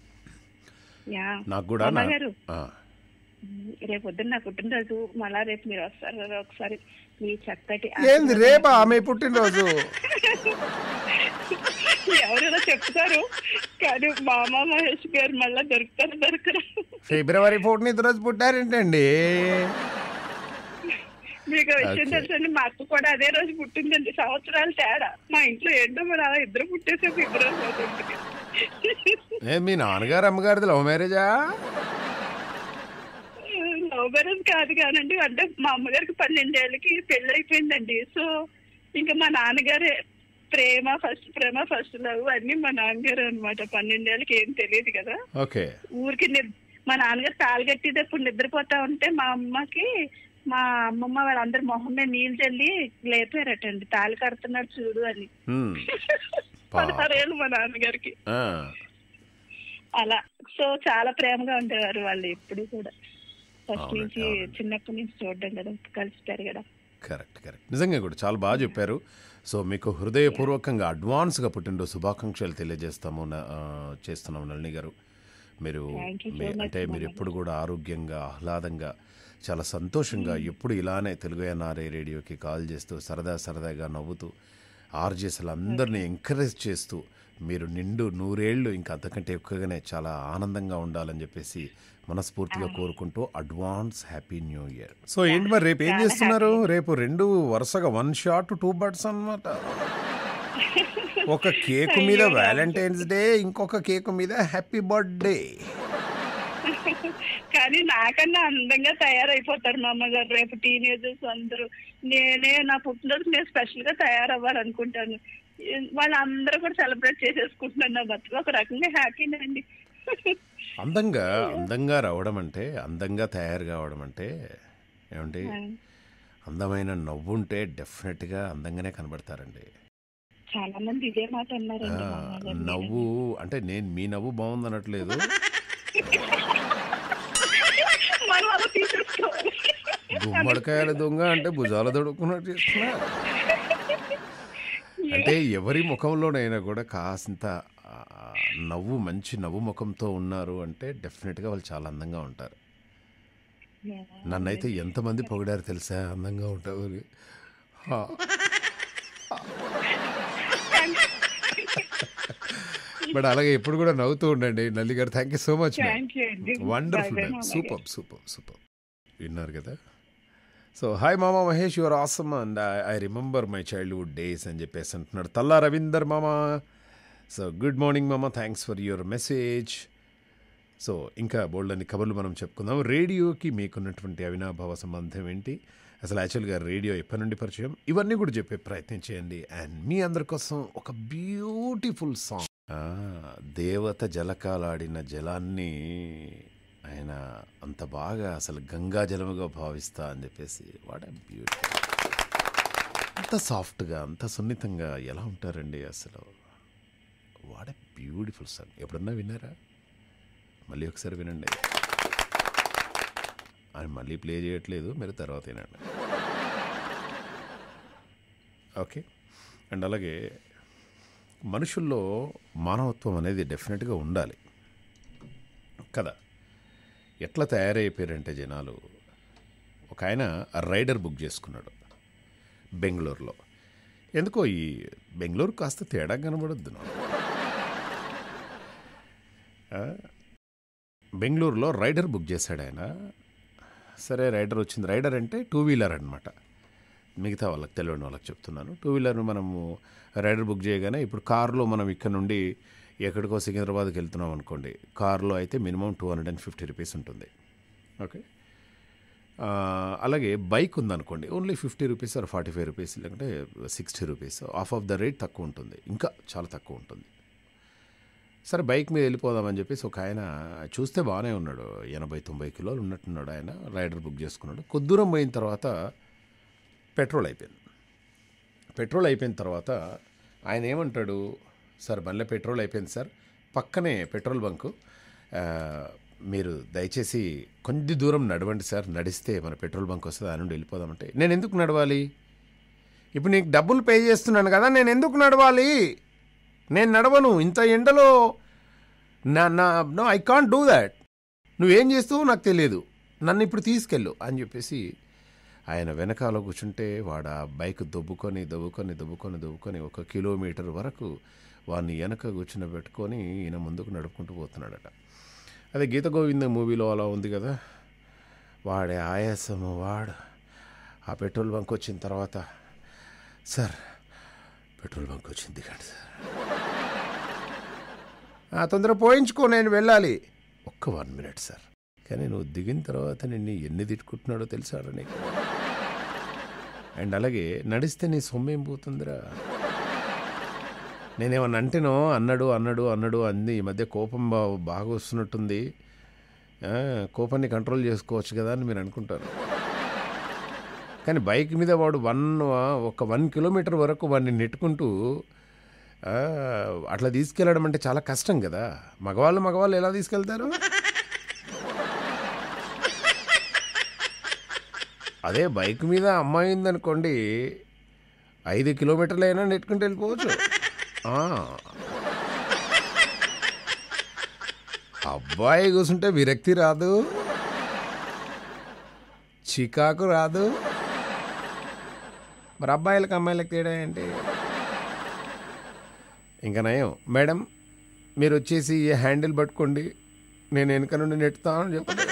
యా నాకు కూడా నా- అమ్మగారు ఆ, రేపు పొద్దున్న నా పుట్టినరోజు మళ్ళా రేపు మీరు వస్తారు కదా ఒకసారి మీ చక్కటి ఏంది రేపా ఆమె పుట్టినరోజు ఎవరైనా చెప్తారు కానీ మామ మహేష్ గారు మళ్ళా దొరుకుతారు దొరకరు ఫిబ్రవరి ఫోర్టీన్త్ రోజు పుట్టారేంటండి మీకు ఆ విషయం Okay. తెలుసండి మా అక్క కూడా అదే రోజు పుట్టిందండి సంవత్సరాలు తేడా మా ఇంట్లో ఏంటో మరి అలా ఇద్దరు పుట్టేసే ఫిబ్రవరి అవుతుంది ఏ మీ నాన్నగారు అమ్మగారిది లవ్ మ్యారేజా లవ్ మ్యారేజ్ కాదు కానండి అంటే మా అమ్మగారికి పన్నెండేళ్ళకి పెళ్లి అయిపోయిందండి సో ఇంకా మా నాన్నగారే ప్రేమ ఫస్ట్ ప్రేమ ఫస్ట్ లవ్ అన్ని మా నాన్నగారు అనమాట పన్నెండేళ్ళకి ఏం తెలియదు కదా ఓకే ఊరికి నిద్- మా నాన్నగారు తాళి కట్టేటప్పుడు నిద్రపోతా ఉంటే మా అమ్మకి మా అమ్మమ్మ వాళ్ళందరి మొహం మీద నీళ్ళు చల్లి లేపారటండి తాళి కడుతున్నాడు చూడు అని మ్మ్. పాపం. పదహారేళ్ళు మా నాన్నగారికి ఆ, అలా సో చాలా ప్రేమగా ఉండేవారు వాళ్ళు ఎప్పుడు కూడా ఫస్ట్ అవునండి, నుంచి అవునండి. చిన్నప్పటి నుంచి చూడడం కదా కలిసి పెరగడం కరెక్ట్ కరెక్ట్ నిజంగా కూడా చాలా బాగా చెప్పారు సో మీకు హృదయపూర్వకంగా అడ్వాన్స్గా పుట్టినరోజు శుభాకాంక్షలు తెలియజేస్తాము న- ఆ, చేస్తున్నాము నళిని గారు మీరు Thank you so me- much, అంటే మీరు Mohammed. ఎప్పుడు కూడా ఆరోగ్యంగా ఆహ్లాదంగా చాలా సంతోషంగా ఎప్పుడు ఇలానే తెలుగు ఎన్ఆర్ఏ రేడియోకి కాల్ చేస్తూ సరదా సరదాగా నవ్వుతూ ఆర్జేసలు అందరినీ ఎంకరేజ్ చేస్తూ మీరు నిండు నూరేళ్ళు ఇంకా అంతకంటే ఎక్కువగానే చాలా ఆనందంగా ఉండాలని చెప్పేసి మనస్ఫూర్తిగా కోరుకుంటూ advance happy new year so ఏంటి మరి రేపు ఏం చాలా చేస్తున్నారు రేపు రెండు వరుసగా వన్ షాట్ టూ బర్డ్స్ అన్నమాట ఒక కేక్ మీద అయ్యో, వ్యాలంటైన్స్ డే ఇంకొక కేక్ మీద హ్యాపీ బర్త్డే కానీ నాకన్నా అందంగా తయారైపోతారు మా అమ్మగారు రేపు టీనేజర్స్ అందరూ నేనే నా పుట్టినరోజు నేను స్పెషల్ గా తయారవ్వాలనుకుంటాను వాళ్ళందరూ కూడా సెలబ్రేట్ చేసేసుకుంటున్నాను నా బతుకు ఒక రకంగా హ్యాపీనండి అందంగా అందంగా రావడం అంటే అందంగా తయారు కావడం అంటే ఏమండి అందమైన నవ్వుంటే డెఫినెట్గా అందంగానే కనబడతారండి చాలా మంది ఇదే మాట ఆ, అన్నారండి మామ గారు. నవ్వు అంటే నేను మీ నవ్వు బాగుంది అనట్లేదు మనం అలా తీసేసుకోవాలి గుమ్మడికాయల దొంగ అంటే భుజాల దొడుకున్నట్టు చేస్తున్నా అంటే ఎవరి ముఖంలోనైనా కూడా కాసింత ఆ, నవ్వు మంచి నవ్వు ముఖంతో ఉన్నారు అంటే డెఫినెట్గా వాళ్ళు చాలా అందంగా ఉంటారు నన్నైతే ఎంతమంది పొగిడారు తెలుసా అందంగా ఉంటావు అని. హా. బట్ అలాగే ఎప్పుడు కూడా నవ్వుతూ ఉండండి Nalli garu thank you so much thank you అండి వండర్ఫుల్ Bye bye, మ్యామ్ మామ గారు. సూపర్ సూపర్ సూపర్ విన్నారు కదా సో హాయ్ మామ Mahesh your awesome and I remember my childhood days అని చెప్పేసి అంటున్నాడు తల్లా రవీందర్ మామ సో గుడ్ మార్నింగ్ మామ thanks for your message so ఇంకా బోల్డని కబుర్లు మనం చెప్పుకుందాం రేడియోకి మీకున్నటువంటి అవినాభావ సంబంధం ఏంటి అసలు యాక్చువల్గా రేడియో ఎప్పటి నుండి పరిచయం ఇవన్నీ కూడా చెప్పే ప్రయత్నం చేయండి అండ్ మీ అందరి కోసం ఒక బ్యూటిఫుల్ సాంగ్ దేవత జలకాలాడిన జలాన్ని ఆయన అంత బాగా అసలు గంగా జలముగా భావిస్తా అని చెప్పేసి వాట్ బ్యూటీ అంత సాఫ్ట్గా అంత సున్నితంగా ఎలా ఉంటారండి అసలు వాట్ ఎ బ్యూటిఫుల్ సాంగ్ ఎప్పుడన్నా విన్నారా మళ్ళీ ఒకసారి వినండి ఆయన మళ్ళీ ప్లే చేయట్లేదు మీరు తర్వాత వినండి ఓకే అండ్ అలాగే మనుషుల్లో మానవత్వం అనేది డెఫినెట్గా ఉండాలి కదా ఎట్లా తయారైపోయారంటే జనాలు ఒక ఆయన రైడర్ బుక్ చేసుకున్నాడు బెంగళూరులో ఎందుకో ఈ బెంగళూరు కాస్త తేడా కనబడద్దు నాకు ఆ, బెంగళూరులో రైడర్ బుక్ చేశాడు ఆయన సరే రైడర్ వచ్చింది రైడర్ అంటే టూ వీలర్ అనమాట మిగతా వాళ్ళకి తెలియని వాళ్ళకి చెప్తున్నాను టూ వీలర్ మనము రైడర్ బుక్ చేయగానే ఇప్పుడు కారులో మనం ఇక్కడ నుండి ఎక్కడికో సికింద్రాబాద్కి వెళ్తున్నాం అనుకోండి కారులో అయితే minimum two hundred and fifty rupees ఉంటుంది ఓకే ఆ, అలాగే బైక్ ఉందనుకోండి only fifty rupees or forty five rupees లేకుంటే sixty rupees off off the rate తక్కువ ఉంటుంది ఇంకా చాలా తక్కువ ఉంటుంది సరే బైక్ మీద వెళ్ళిపోదామని చెప్పేసి ఒక ఆయన చూస్తే బాగానే ఉన్నాడు ఎనభై తొంభై కిలోలు ఉన్నట్టున్నాడు ఆయన రైడర్ బుక్ చేసుకున్నాడు కొద్దూరం పోయిన తర్వాత పెట్రోల్ అయిపోయింది పెట్రోల్ అయిపోయిన తర్వాత ఆయన ఏమంటాడు సార్ బండ్లో పెట్రోల్ అయిపోయింది సార్ పక్కనే పెట్రోల్ బంకు ఆ, మీరు దయచేసి కొద్ది దూరం నడవండి సార్ నడిస్తే మన పెట్రోల్ బంక్ వస్తుంది ఆ నుండి వెళ్ళిపోదామంటే నేను ఎందుకు నడవాలి ఇప్పుడు నీకు డబ్బులు పే చేస్తున్నాను కదా నేను ఎందుకు నడవాలి నేను నడవను ఇంత ఎండలో నా నా no I can't do that నువ్వేం చేస్తావో నాకు తెలియదు నన్ను ఇప్పుడు తీసుకెళ్ళు అని చెప్పేసి ఆయన వెనకాల కూర్చుంటే వాడు ఆ బైక్ దొబ్బుకొని దొబ్బుకొని దొబ్బుకొని దొబ్బుకొని ఒక కిలోమీటర్ వరకు వాడిని వెనక కూర్చుని పెట్టుకొని ఈయన ముందుకు నడుపుకుంటూ పోతున్నాడట అదే గీత గోవింద మూవీలో అలా ఉంది కదా వాడే ఆయాసము వాడు ఆ పెట్రోల్ బంక్ వచ్చిన తర్వాత సార్ పెట్రోల్ బంక్ వచ్చింది కానీ సార్ ఆ తొందర పోయించుకో నేను వెళ్ళాలి ఒక్క వన్ మినిట్ సార్ కానీ నువ్వు దిగిన తర్వాత నిన్ను ఎన్ని తిట్టుకుంటున్నాడో తెలుసారా నీకు అండ్ అలాగే నడిస్తే నీ సొమ్మేం పోతుందిరా నేనేమన్నా అంటేనో అన్నాడు అన్నాడు అన్నాడు అంది ఈ మధ్య కోపం బా బాగా వస్తున్నట్టుంది ఆ, కోపాన్ని కంట్రోల్ చేసుకోవచ్చు కదా అని మీరు అనుకుంటారు కానీ బైక్ మీద వాడు వన్ ఒక వన్ కిలోమీటర్ వరకు వాడిని నెట్టుకుంటూ ఆ, అట్లా తీసుకెళ్ళడం అంటే చాలా కష్టం కదా మగవాళ్ళు మగవాళ్ళు ఎలా తీసుకెళ్తారు అదే బైక్ మీద అమ్మాయి ఉందనుకోండి ఐదు కిలోమీటర్లు అయినా నెట్టుకుంటూ వెళ్ళిపోవచ్చు ఆ. అబ్బాయి కూర్చుంటే విరక్తి రాదు చికాకు రాదు మరి అబ్బాయిలకు అమ్మాయిలకు తేడా ఏంటి ఇంకా నయం మేడం మీరు వచ్చేసి ఈ హ్యాండిల్ పట్టుకోండి నేను వెనక నుండి నెట్టుతాను చెప్పండి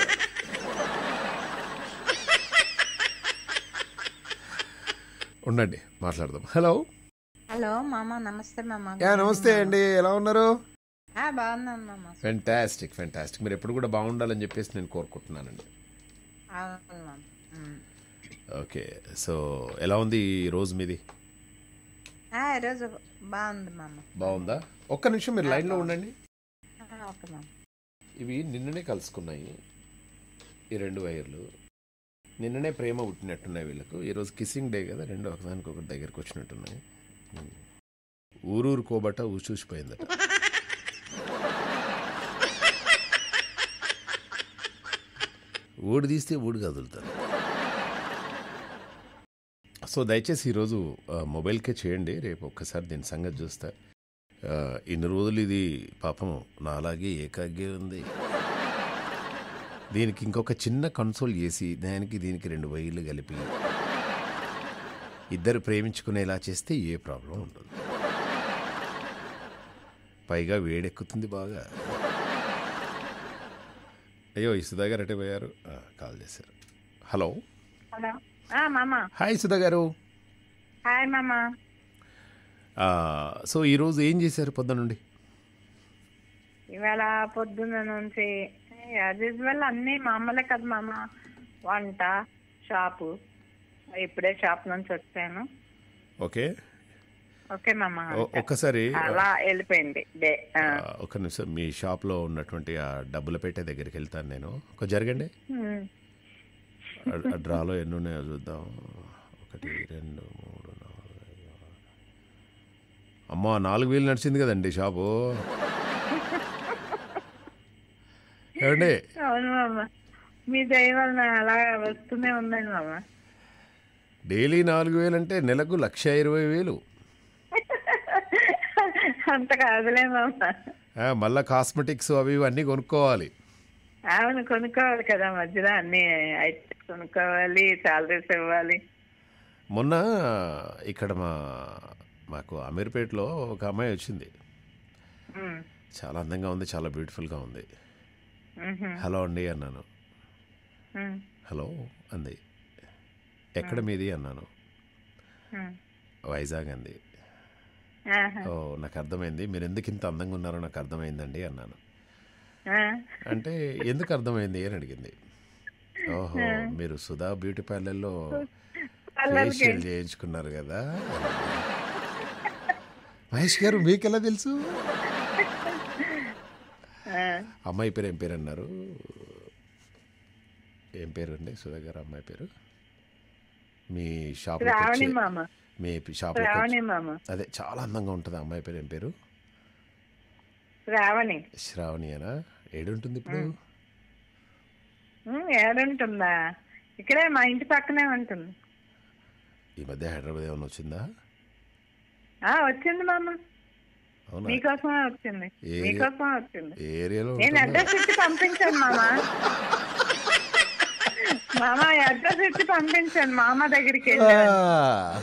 ఉండండి మాట్లాడదాం హలో హలో మామ నమస్తే మామ యా నమస్తే అండి ఎలా ఉన్నారు ఆ, బాగున్నాను మామ ఫెంటాస్టిక్ ఫెంటాస్టిక్ మీరు ఎప్పుడు కూడా బాగుండాలని చెప్పేసి నేను కోరుకుంటున్నానండి అవును మామ ఉమ్. ఓకే సో ఎలా ఉంది ఈ రోజు మీది ఆ, ఈరోజు బాగుంది మామ బాగుందా ఒక్క నిమిషం మీరు లైన్లో ఉండండి ఆ, ఓకే మామ ఇవి నిన్ననే కలుసుకున్నాయి ఈ రెండు వైర్లు నిన్ననే ప్రేమ పుట్టినట్టున్నాయి వీళ్ళకు ఈరోజు కిస్సింగ్ డే కదా రెండు ఒకదానికి ఒకటి దగ్గరికి వచ్చినట్టున్నాయి ఊరూరు కోబట్ట ఊచూసిపోయిందట ఊడి తీస్తే ఊడి కదులుతారు సో దయచేసి ఈరోజు ఆ, మొబైల్కే చేయండి రేపు ఒక్కసారి దీని సంగతి చూస్తా ఆ, ఇన్ని రోజులు ఇది పాపం నా అలాగే ఏకాగ్గే ఉంది దీనికి ఇంకొక చిన్న కన్సోల్ చేసి దానికి దీనికి రెండు వైర్లు కలిపి ఇద్దరు ప్రేమించుకునేలా చేస్తే ఏ ప్రాబ్లం ఉండదు పైగా వేడెక్కుతుంది బాగా అయ్యో ఈ సుధా గారు అటే పోయారు ఆ, కాల్ చేశారు హలో హలో ఆ, మామ హాయ్ సుధా గారు హాయ్ మామ ఆ, సో ఈరోజు ఏం చేశారు పొద్దు నుండి ఇవాళ పొద్దున్న నుంచి యాజ్ యూజువల్ అన్ని మామూలే కదా మామ వంట షాపు ఇప్పుడే షాప్ నుంచి వచ్చాను ఓకే ఓకే మామ ఓ- ఒక్కసారి అలా వెళ్ళిపోయింది డే ఆ. ఆ, ఒక్క నిమిషం మీ షాప్లో ఉన్నటువంటి ఆ డబ్బుల పెట్టే దగ్గరికి వెళ్తాను నేను ఒక జరగండి ఉమ్. ఆ- ఆ డ్రాలో ఎన్ని ఉన్నాయో చూద్దాం ఒకటి రెండు మూడు నాలుగు ఐదు, ఆరు. అమ్మా నాలుగు వేలు నడిచింది కదండి షాపు ఏమండి అవును మామ మీ దయ వలన అలా వస్తూనే ఉందండి మామ డైలీ నాలుగు వేలు అంటే నెలకు లక్ష ఇరవై వేలు అంత కాదులే మామ ఆ, మళ్ళా కాస్మెటిక్స్ అవి ఇవి అన్నీ కొనుక్కోవాలి అవును కొనుక్కోవాలి కదా మధ్యలో అన్ని అయితే కొనుక్కోవాలి సాలరీస్ ఇవ్వాలి మొన్న ఇక్కడ మా మాకు అమీర్పేటలో ఒక అమ్మాయి వచ్చింది ఉమ్. చాలా అందంగా ఉంది చాలా బ్యూటిఫుల్గా ఉంది ఉహు. హలో అండి అన్నాను ఉమ్. హలో అంది ఎక్కడ మీది అన్నాను ఉమ్. వైజాగ్ అంది ఆహా. ఓ నాకు అర్థమైంది మీరు ఎందుకు ఇంత అందంగా ఉన్నారో నాకు అర్థమైందండి అన్నాను ఆ. అంటే ఎందుకు అర్థమైంది అని అడిగింది ఓహో మీరు సుధా బ్యూటీ పార్లర్లో పార్లర్కి ఫేషియల్ చేయించుకున్నారు కదా మహేష్ గారు మీకెలా తెలుసు ఆ. అమ్మాయి పేరు ఏం పేరు అన్నారు ఏం పేరు అండి సుధా గారు అమ్మాయి పేరు మీ షాప్ శ్రావణి మామ మీ షాప్ శ్రావణి మామ అదే చాలా అందంగా ఉంటుంది ఆ అమ్మాయి పేరు ఏం పేరు శ్రావణి శ్రావణి అనా ఏడుంటుంది ఇప్పుడు ఉమ్, ఏడుంటుందా ఇక్కడే మా ఇంటి పక్కనే ఉంటుంది ఈ మధ్య హైదరాబాద్ ఏమైనా వచ్చిందా ఆ వచ్చింది మామ అవునా మీకోసమే వచ్చింది ఏ- మీకోసమే వచ్చింది ఏ ఏరియాలో నేను ఉంటుందా? అడ్రస్ ఇచ్చి పంపించాను మామ మామ అడ్రస్ ఇచ్చి పంపించాను మామ దగ్గరికి వెళ్ళి ఆ.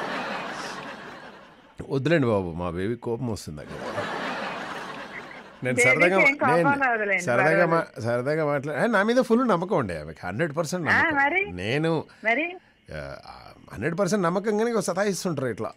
వద్దులేండి బాబు మా బేబీ కోపం వస్తుంది అక్కడ నేను Baby సరదాగా కి ఏం కోపం నేను రాదులేండి, సరదాగా మా సరదాగా మాట్లాడ నా మీద ఫుల్ నమ్మకం ఉండే ఆమెకి హండ్రెడ్ పర్సెంట్ ఆ, మరి? నమ్మకం నేను మరి హండ్రెడ్ పర్సెంట్ నమ్మకంగానే ఇగో సతాయిస్తుంటారు ఇట్లా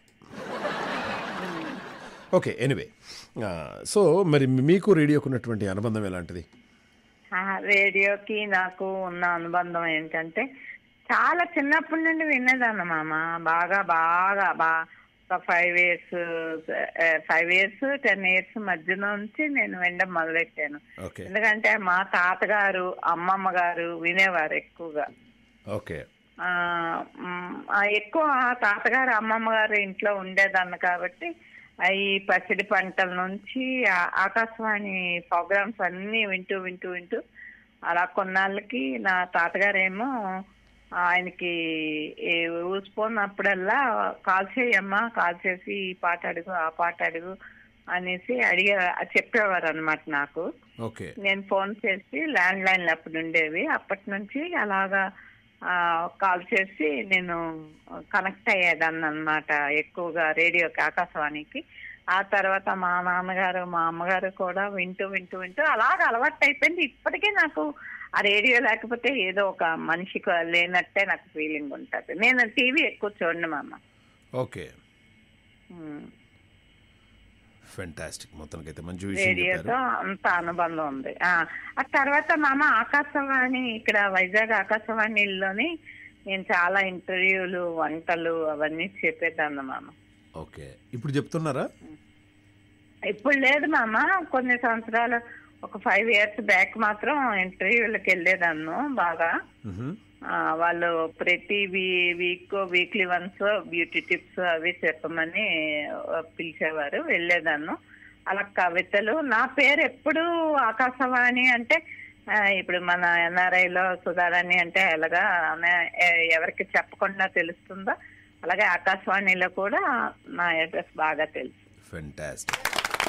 ఓకే ఎనివే సో మరి మీకు రేడియోకు ఉన్నటువంటి అనుబంధం ఎలాంటిది ఆ, రేడియోకి నాకు ఉన్న అనుబంధం ఏంటంటే చాలా చిన్నప్పటి నుండి వినేదాన్ని మామ బాగా బాగా బా ఒక five years five years ten years మధ్య నుంచి నేను వినడం మొదలెట్టాను ఓకే ఎందుకంటే మా తాతగారు అమ్మమ్మ గారు వినేవారు ఎక్కువగా ఓకే ఆ, మ్, ఆ ఎక్కువ తాతగారు అమ్మమ్మ గారు ఇంట్లో ఉండేదాన్ని కాబట్టి ఈ పసిడి పంటల నుంచి ఆ- ఆకాశవాణి ప్రోగ్రామ్స్ అన్నీ వింటూ వింటూ వింటూ అలా కొన్నాళ్ళకి నా తాతగారేమో ఆయనకి ఏ ఊసిపోయినప్పుడల్లా కాల్ చేయమ్మా కాల్ చేసి ఈ పాట అడుగు ఆ పాట అడుగు అనేసి అడిగే చెప్పేవారు అనమాట నాకు ఓకే నేను ఫోన్ చేసి ల్యాండ్ లైన్లు అప్పుడు ఉండేవి అప్పటి నుంచి అలాగా ఆ, కాల్ చేసి నేను కనెక్ట్ అయ్యేదాన్ని అనమాట ఎక్కువగా రేడియోకి ఆకాశవాణికి ఆ తర్వాత మా నాన్నగారు మా అమ్మగారు కూడా వింటూ వింటూ వింటూ అలాగ అలవాటు అయిపోయింది ఇప్పటికీ నాకు ఆ రేడియో లేకపోతే ఏదో ఒక మనిషికి లేనట్టే నాకు ఫీలింగ్ ఉంటుంది నేను టీవీ ఎక్కువ చూడను మామ ఓకే ఉమ్. ఫెంటాస్టిక్ మొత్తానికైతే మంచి విషయం రేడియోతో చెప్పారు అంత అనుబంధం ఉంది ఆ ఆ తర్వాత మామ ఆకాశవాణి ఇక్కడ వైజాగ్ ఆకాశవాణిలోని నేను చాలా ఇంటర్వ్యూలు వంటలు అవన్నీ చెప్పేదాన్ని మామ ఓకే ఇప్పుడు చెప్తున్నారా ఇప్పుడు లేదు మామ కొన్ని సంవత్సరాలు ఒక ఫైవ్ ఇయర్స్ బ్యాక్ మాత్రం ఇంటర్వ్యూలకు వెళ్ళేదాన్ను బాగా మ్హూ. ఆ, వాళ్ళు ప్రతి week weekly once beauty tips అవి చెప్పమని ఆ, పిలిచేవారు వెళ్ళేదాన్ని అలా కవితలు నా పేరు ఎప్పుడు ఆకాశవాణి అంటే ఆ, ఇప్పుడు మన ఎన్ఆర్ఐలో సుధారాణి అంటే ఎలాగా ఆమె ఎ- ఎవరికి చెప్పకుండా తెలుస్తుందో అలాగే ఆకాశవాణిలో కూడా నా అడ్రస్ బాగా తెలుసు ఫెంటాస్టిక్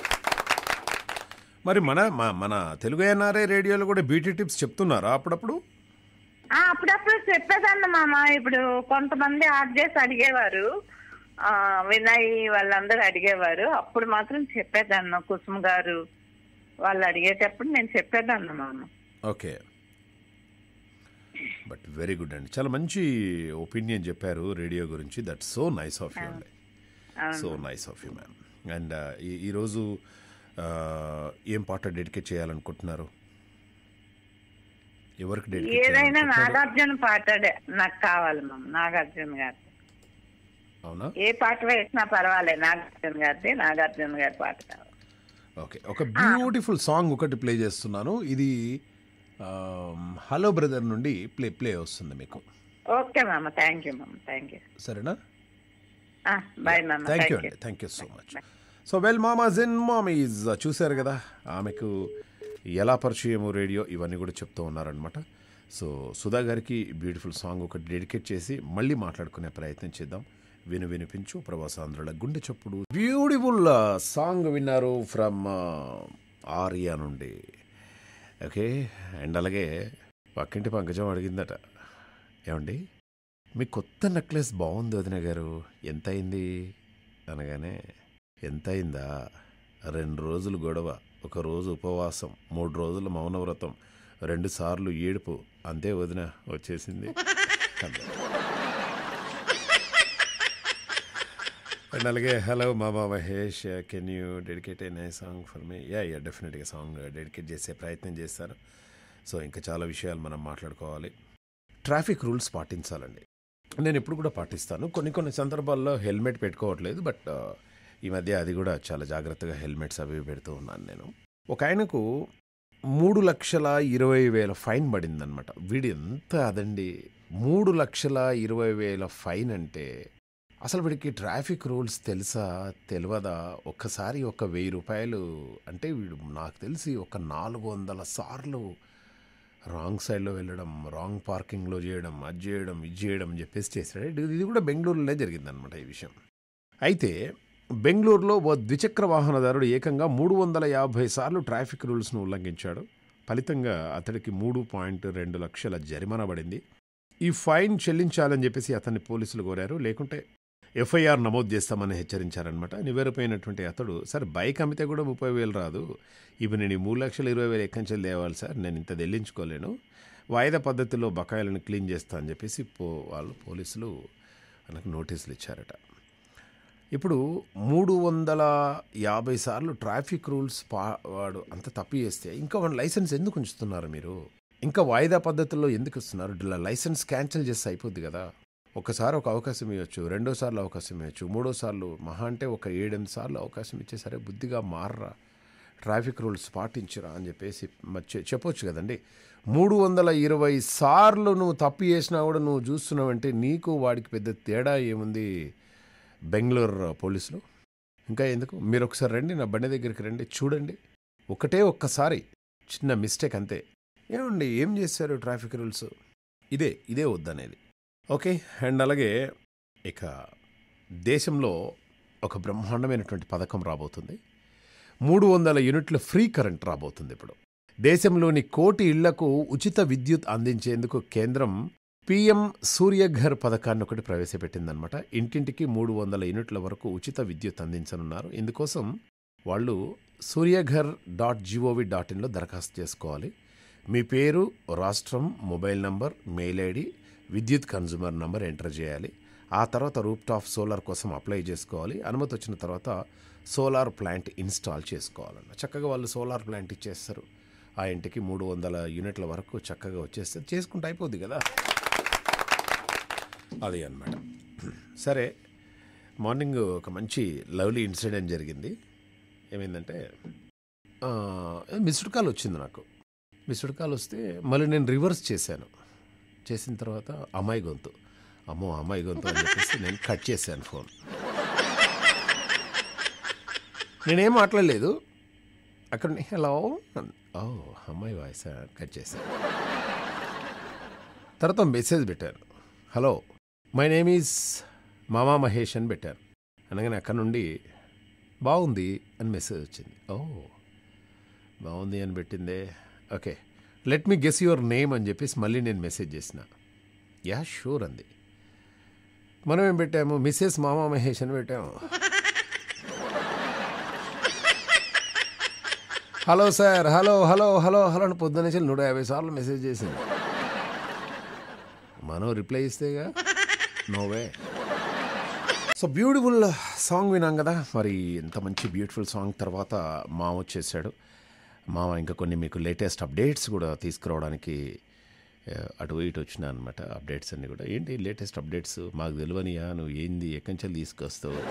మరి మన మ- మన తెలుగు ఎన్ఆర్ఐ రేడియోలో కూడా బ్యూటీ టిప్స్ చెప్తున్నారా అప్పుడప్పుడు ఆ, అప్పుడప్పుడు చెప్పేదాన్ని మామ ఇప్పుడు కొంతమంది ఆర్ట్ చేసి అడిగేవారు ఆ, వినయ్ వాళ్ళందరూ అడిగేవారు అప్పుడు మాత్రం చెప్పేదాన్ని కుసుమ్ గారు వాళ్ళు అడిగేటప్పుడు నేను చెప్పేదాన్ని మామ ఓకే బట్ వెరీ గుడ్ అండి చాలా మంచి ఒపీనియన్ చెప్పారు రేడియో గురించి that so nice of you అండి so nice of you ma'am and ఈరోజు ఏం పాట డెడికేట్ చేయాలనుకుంటున్నారు ఎవరికి డెడికేట్ ఏదైనా నాగార్జున పాటడే నాకు కావాలి మామ నాగార్జున గారి అవునా ఏ పాట వేసినా పర్వాలేదు నాగార్జున గారిది నాగార్జున గారి పాట కావాలి ఓకే ఒక బ్యూటిఫుల్ సాంగ్ ఒకటి ప్లే చేస్తున్నాను ఇది హలో బ్రదర్ నుండి ప్లే ప్లే వస్తుంది మీకు ఓకే మామ థ్యాంక్ యూ మామ థ్యాంక్ యూ సరేనా బాయ్ మామ థ్యాంక్ యూ థ్యాంక్ యూ అండి thank you so much so well మామాజ్ ఇన్ మామీజ్ చూశారు కదా ఆమెకు ఎలా పరిచయము రేడియో ఇవన్నీ కూడా చెప్తూ ఉన్నారనమాట సో సుధా గారికి బ్యూటిఫుల్ సాంగ్ ఒకటి డెడికేట్ చేసి మళ్ళీ మాట్లాడుకునే ప్రయత్నం చేద్దాం విను వినిపించు ప్రవాసాంధ్రుల గుండె చప్పుడు బ్యూటిఫుల్ సాంగ్ విన్నారు ఫ్రమ్ ఆర్యా నుండి ఓకే అండ్ అలాగే పక్కింటి పంకజం అడిగిందట ఏమండి మీ కొత్త నెక్లెస్ బాగుంది వదిన గారు ఎంత అయింది అనగానే ఎంత అయిందా రెండు రోజులు గొడవ ఒక రోజు ఉపవాసం మూడు రోజులు మౌనవ్రతం రెండు సార్లు ఏడుపు అంతే వదిన వచ్చేసింది అంతే. అండ్ అలాగే హలో మామా Mahesh can you dedicate a song for me ya ya డెఫినెట్గా సాంగ్ డెడికేట్ చేసే ప్రయత్నం చేస్తారు సో ఇంకా చాలా విషయాలు మనం మాట్లాడుకోవాలి ట్రాఫిక్ రూల్స్ పాటించాలండి నేను ఎప్పుడు కూడా పాటిస్తాను కొన్ని కొన్ని సందర్భాల్లో హెల్మెట్ పెట్టుకోవట్లేదు బట్ ఆ, ఈ మధ్య అది కూడా చాలా జాగ్రత్తగా హెల్మెట్స్ అవి ఇవి పెడుతూ ఉన్నాను నేను ఒక ఆయనకు మూడు లక్షల ఇరవై వేల ఫైన్ పడిందనమాట వీడు ఎంత అదండి మూడు లక్షల ఇరవై వేల ఫైన్ అంటే అసలు వీడికి ట్రాఫిక్ రూల్స్ తెలుసా తెలియదా ఒక్కసారి ఒక వెయ్యి రూపాయలు అంటే వీడు నాకు తెలిసి ఒక నాలుగు వందల సార్లు రాంగ్ సైడ్లో వెళ్ళడం రాంగ్ పార్కింగ్లో చేయడం అది చేయడం ఇది చేయడం అని చెప్పేసి చేశాడు ఇది ఇది కూడా బెంగళూరులోనే జరిగిందనమాట ఈ విషయం అయితే బెంగళూరులో ఓ ద్విచక్ర వాహనదారుడు ఏకంగా మూడు వందల యాభై సార్లు ట్రాఫిక్ రూల్స్ను ఉల్లంఘించాడు ఫలితంగా అతడికి మూడు పాయింట్ రెండు లక్షల జరిమానా పడింది ఈ ఫైన్ చెల్లించాలని చెప్పేసి అతన్ని పోలీసులు కోరారు లేకుంటే ఎఫ్ఐఆర్ నమోదు చేస్తామని హెచ్చరించారనమాట నివేరిపోయినటువంటి అతడు సార్ బైక్ అమ్మితే కూడా ముప్పై వేలు రాదు ఇప్పుడు నేను ఈ మూడు లక్షల ఇరవై వేలు ఎక్కంచెలు తేవాలి సార్ నేను ఇంత తెల్లించుకోలేను వాయిదా పద్ధతిలో బకాయిలను క్లీన్ చేస్తా అని చెప్పేసి పో వాళ్ళు పోలీసులు మనకు నోటీసులు ఇచ్చారట ఇప్పుడు మూడు వందల యాభై సార్లు ట్రాఫిక్ రూల్స్ పా వాడు అంత తప్పు చేస్తే ఇంకా వాడి లైసెన్స్ ఎందుకు ఉంచుతున్నారు మీరు ఇంకా వాయిదా పద్ధతుల్లో ఎందుకు ఇస్తున్నారు ఇలా లైసెన్స్ క్యాన్సిల్ చేస్తే అయిపోద్ది కదా ఒకసారి ఒక అవకాశం ఇవ్వచ్చు రెండోసార్లు అవకాశం ఇవ్వచ్చు మూడోసార్లు మహా అంటే ఒక ఏడెనిమిది సార్లు అవకాశం ఇచ్చే సరే బుద్ధిగా మారరా ట్రాఫిక్ రూల్స్ పాటించరా అని చెప్పేసి మ- చె- చెప్పొచ్చు కదండి మూడు వందల ఇరవై సార్లు నువ్వు తప్పు చేసినా కూడా నువ్వు చూస్తున్నావంటే నీకు వాడికి పెద్ద తేడా ఏముంది బెంగళూరు పోలీసులు ఇంకా ఎందుకు మీరు ఒకసారి రండి నా బండి దగ్గరికి రండి చూడండి ఒకటే ఒక్కసారి చిన్న మిస్టేక్ అంతే ఏమండి ఏం చేశారు ట్రాఫిక్ రూల్స్ ఇదే ఇదే వద్దనేది ఓకే అండ్ అలాగే ఇక దేశంలో ఒక బ్రహ్మాండమైనటువంటి పథకం రాబోతుంది మూడు వందల యూనిట్ల ఫ్రీ కరెంట్ రాబోతుంది ఇప్పుడు దేశంలోని కోటి ఇళ్లకు ఉచిత విద్యుత్ అందించేందుకు కేంద్రం పీఎం సూర్యఘర్ పథకాన్ని ఒకటి ప్రవేశపెట్టిందనమాట ఇంటింటికి మూడు వందల యూనిట్ల వరకు ఉచిత విద్యుత్ అందించనున్నారు ఇందుకోసం వాళ్ళు సూర్యఘర్ డాట్ జీఓవి డాట్ ఇన్లో దరఖాస్తు చేసుకోవాలి మీ పేరు రాష్ట్రం మొబైల్ నంబర్ మెయిల్ ఐడి విద్యుత్ కన్జ్యూమర్ నంబర్ ఎంటర్ చేయాలి ఆ తర్వాత రూప్ టాప్ సోలార్ కోసం అప్లై చేసుకోవాలి అనుమతి వచ్చిన తర్వాత సోలార్ ప్లాంట్ ఇన్స్టాల్ చేసుకోవాలన్న చక్కగా వాళ్ళు సోలార్ ప్లాంట్ ఇచ్చేస్తారు ఆ ఇంటికి మూడు వందల యూనిట్ల వరకు చక్కగా వచ్చేస్తే చేసుకుంటే అయిపోద్ది కదా అది అన్నమాట సరే మార్నింగ్ ఒక మంచి లవ్లీ ఇన్సిడెంట్ జరిగింది ఏమైందంటే ఆ, మిస్డ్ కాల్ వచ్చింది నాకు మిస్డ్ కాల్ వస్తే మళ్ళీ నేను రివర్స్ చేశాను చేసిన తర్వాత అమ్మాయి గొంతు అమ్మో అమ్మాయి గొంతు అని చెప్పేసి నేను కట్ చేశాను ఫోన్ నేనేం మాట్లాడలేదు అక్కడ హలో ఓ అమ్మాయి వాయిస్ కట్ చేశాను తర్వాత మెసేజ్ పెట్టాను హలో మై నేమ్ ఈజ్ మామా మహేష్ అని పెట్టాను అనగానే అక్కడ నుండి బాగుంది అని మెసేజ్ వచ్చింది ఓ బాగుంది అని పెట్టిందే okay let me guess your name అని చెప్పేసి మళ్ళీ నేను మెసేజ్ చేసిన యా షూర్ అంది మనం ఏం పెట్టాము మిస్సెస్ మామా మహేష్ అని పెట్టాము hello sir hello hello hello hello అని పొద్దున్న నుంచి నూట యాభై సార్లు మెసేజ్ చేసింది మనం రిప్లై ఇస్తేగా నోవే సో బ్యూటిఫుల్ సాంగ్ విన్నాం కదా మరి ఇంత మంచి బ్యూటిఫుల్ సాంగ్ తర్వాత మామ వచ్చేసాడు మామ ఇంకా కొన్ని మీకు లేటెస్ట్ అప్డేట్స్ కూడా తీసుకురావడానికి ఆ, అటు ఇటు వచ్చినా అనమాట అప్డేట్స్ అన్నీ కూడా ఏంటి లేటెస్ట్ అప్డేట్స్ మాకు తెలియనియా నువ్వు ఏంది ఎక్కడి నుంచి తీసుకొస్తావు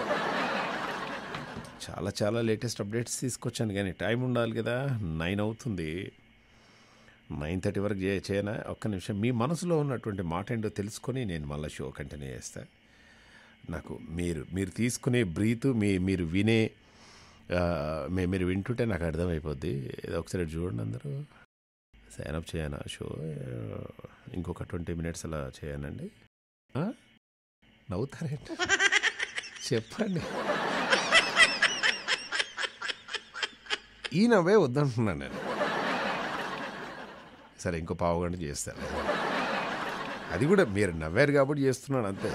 చాలా చాలా లేటెస్ట్ అప్డేట్స్ తీసుకొచ్చాను కానీ టైం ఉండాలి కదా నైన్ అవుతుంది నైన్ థర్టీ వరకు చే చేయనా ఒక్క నిమిషం మీ మనసులో ఉన్నటువంటి మాట ఏంటో తెలుసుకొని నేను మళ్ళీ షో కంటిన్యూ చేస్తాను నాకు మీరు మీరు తీసుకునే బ్రీత్ మీ మీరు వినే ఆ, మీ మీరు వింటుంటే నాకు అర్థమైపోద్ది ఏదో ఒకసారి చూడండి అందరూ సైన్ అప్ చేయనా షో ఆ, ఇంకొక ట్వంటీ మినిట్స్ అలా చేయనండి ఆ? నవ్వుతారేంటి చెప్పండి ఈ నవ్వే వద్దంటున్నాను నేను సరే ఇంకో పావు గంట చేస్తాను అది కూడా మీరు నవ్వారు కాబట్టి చేస్తున్నాను అంతే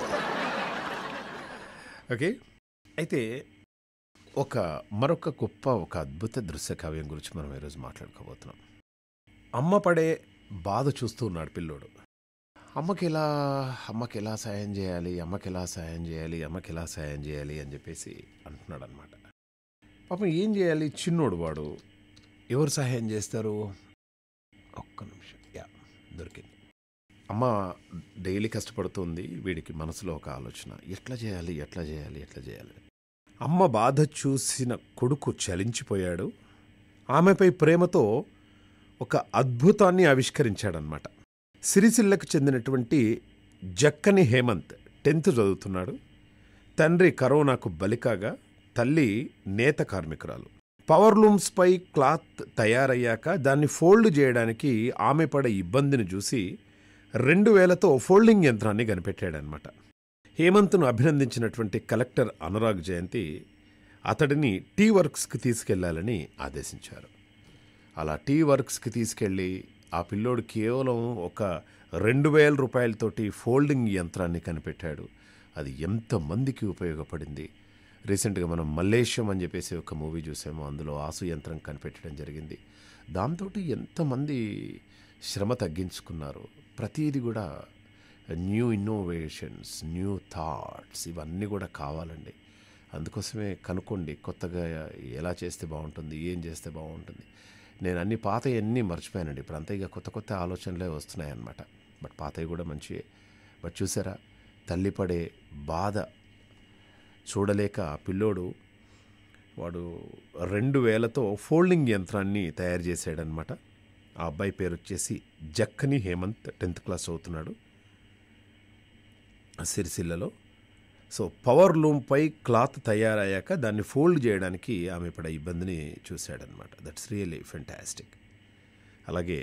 ఓకే అయితే ఒక మరొక గొప్ప ఒక అద్భుత దృశ్య కావ్యం గురించి మనం ఈరోజు మాట్లాడుకోబోతున్నాం అమ్మ పడే బాధ చూస్తూ ఉన్నాడు పిల్లోడు అమ్మకి ఎలా అమ్మకి ఎలా సాయం చేయాలి అమ్మకి ఎలా సాయం చేయాలి అమ్మకి ఎలా సాయం చేయాలి అని చెప్పేసి అంటున్నాడు అనమాట పాపం ఏం చేయాలి చిన్నోడు వాడు ఎవరు సహాయం చేస్తారు ఒక్క నిమిషం యా దొరికింది అమ్మ డైలీ కష్టపడుతుంది వీడికి మనసులో ఒక ఆలోచన ఎట్లా చేయాలి ఎట్లా చేయాలి ఎట్లా చేయాలి అమ్మ బాధ చూసిన కొడుకు చలించిపోయాడు ఆమెపై ప్రేమతో ఒక అద్భుతాన్ని ఆవిష్కరించాడనమాట సిరిసిల్లకు చెందినటువంటి జక్కని హేమంత్ టెన్త్ చదువుతున్నాడు తండ్రి కరోనాకు బలికాగా తల్లి నేత కార్మికురాలు పవర్ లూమ్స్పై క్లాత్ తయారయ్యాక దాన్ని ఫోల్డ్ చేయడానికి ఆమె పడే ఇబ్బందిని చూసి రెండు వేలతో ఫోల్డింగ్ యంత్రాన్ని కనిపెట్టాడనమాట హేమంత్ను అభినందించినటువంటి కలెక్టర్ అనురాగ్ జయంతి అతడిని టీ వర్క్స్కి తీసుకెళ్లాలని ఆదేశించారు అలా టీ వర్క్స్కి తీసుకెళ్ళి ఆ పిల్లోడు కేవలం ఒక రెండు వేల రూపాయలతోటి ఫోల్డింగ్ యంత్రాన్ని కనిపెట్టాడు అది ఎంతమందికి ఉపయోగపడింది రీసెంట్గా మనం మల్లేశం అని చెప్పేసి ఒక మూవీ చూసాము అందులో ఆసు యంత్రం కనిపెట్టడం జరిగింది దాంతో ఎంతమంది శ్రమ తగ్గించుకున్నారు ప్రతిదీ కూడా న్యూ ఇన్నోవేషన్స్ న్యూ థాట్స్ ఇవన్నీ కూడా కావాలండి అందుకోసమే కనుక్కోండి కొత్తగా ఎలా చేస్తే బాగుంటుంది ఏం చేస్తే బాగుంటుంది నేను అన్ని పాతవి అన్నీ మర్చిపోయానండి ఇప్పుడు అంతా ఇక కొత్త కొత్త ఆలోచనలే వస్తున్నాయన్నమాట బట్ పాతవి కూడా మంచివే బట్ చూసారా తల్లి పడే బాధ చూడలేక ఆ పిల్లోడు వాడు రెండు వేలతో ఫోల్డింగ్ యంత్రాన్ని తయారు చేశాడనమాట ఆ అబ్బాయి పేరు వచ్చేసి జక్కని హేమంత్ టెన్త్ క్లాస్ చదువుతున్నాడు సిరిసిల్లలో సో పవర్ లూమ్పై క్లాత్ తయారయ్యాక దాన్ని ఫోల్డ్ చేయడానికి ఆమె పడే ఇబ్బందిని చూశాడనమాట దట్స్ రియలీ ఫెంటాస్టిక్ అలాగే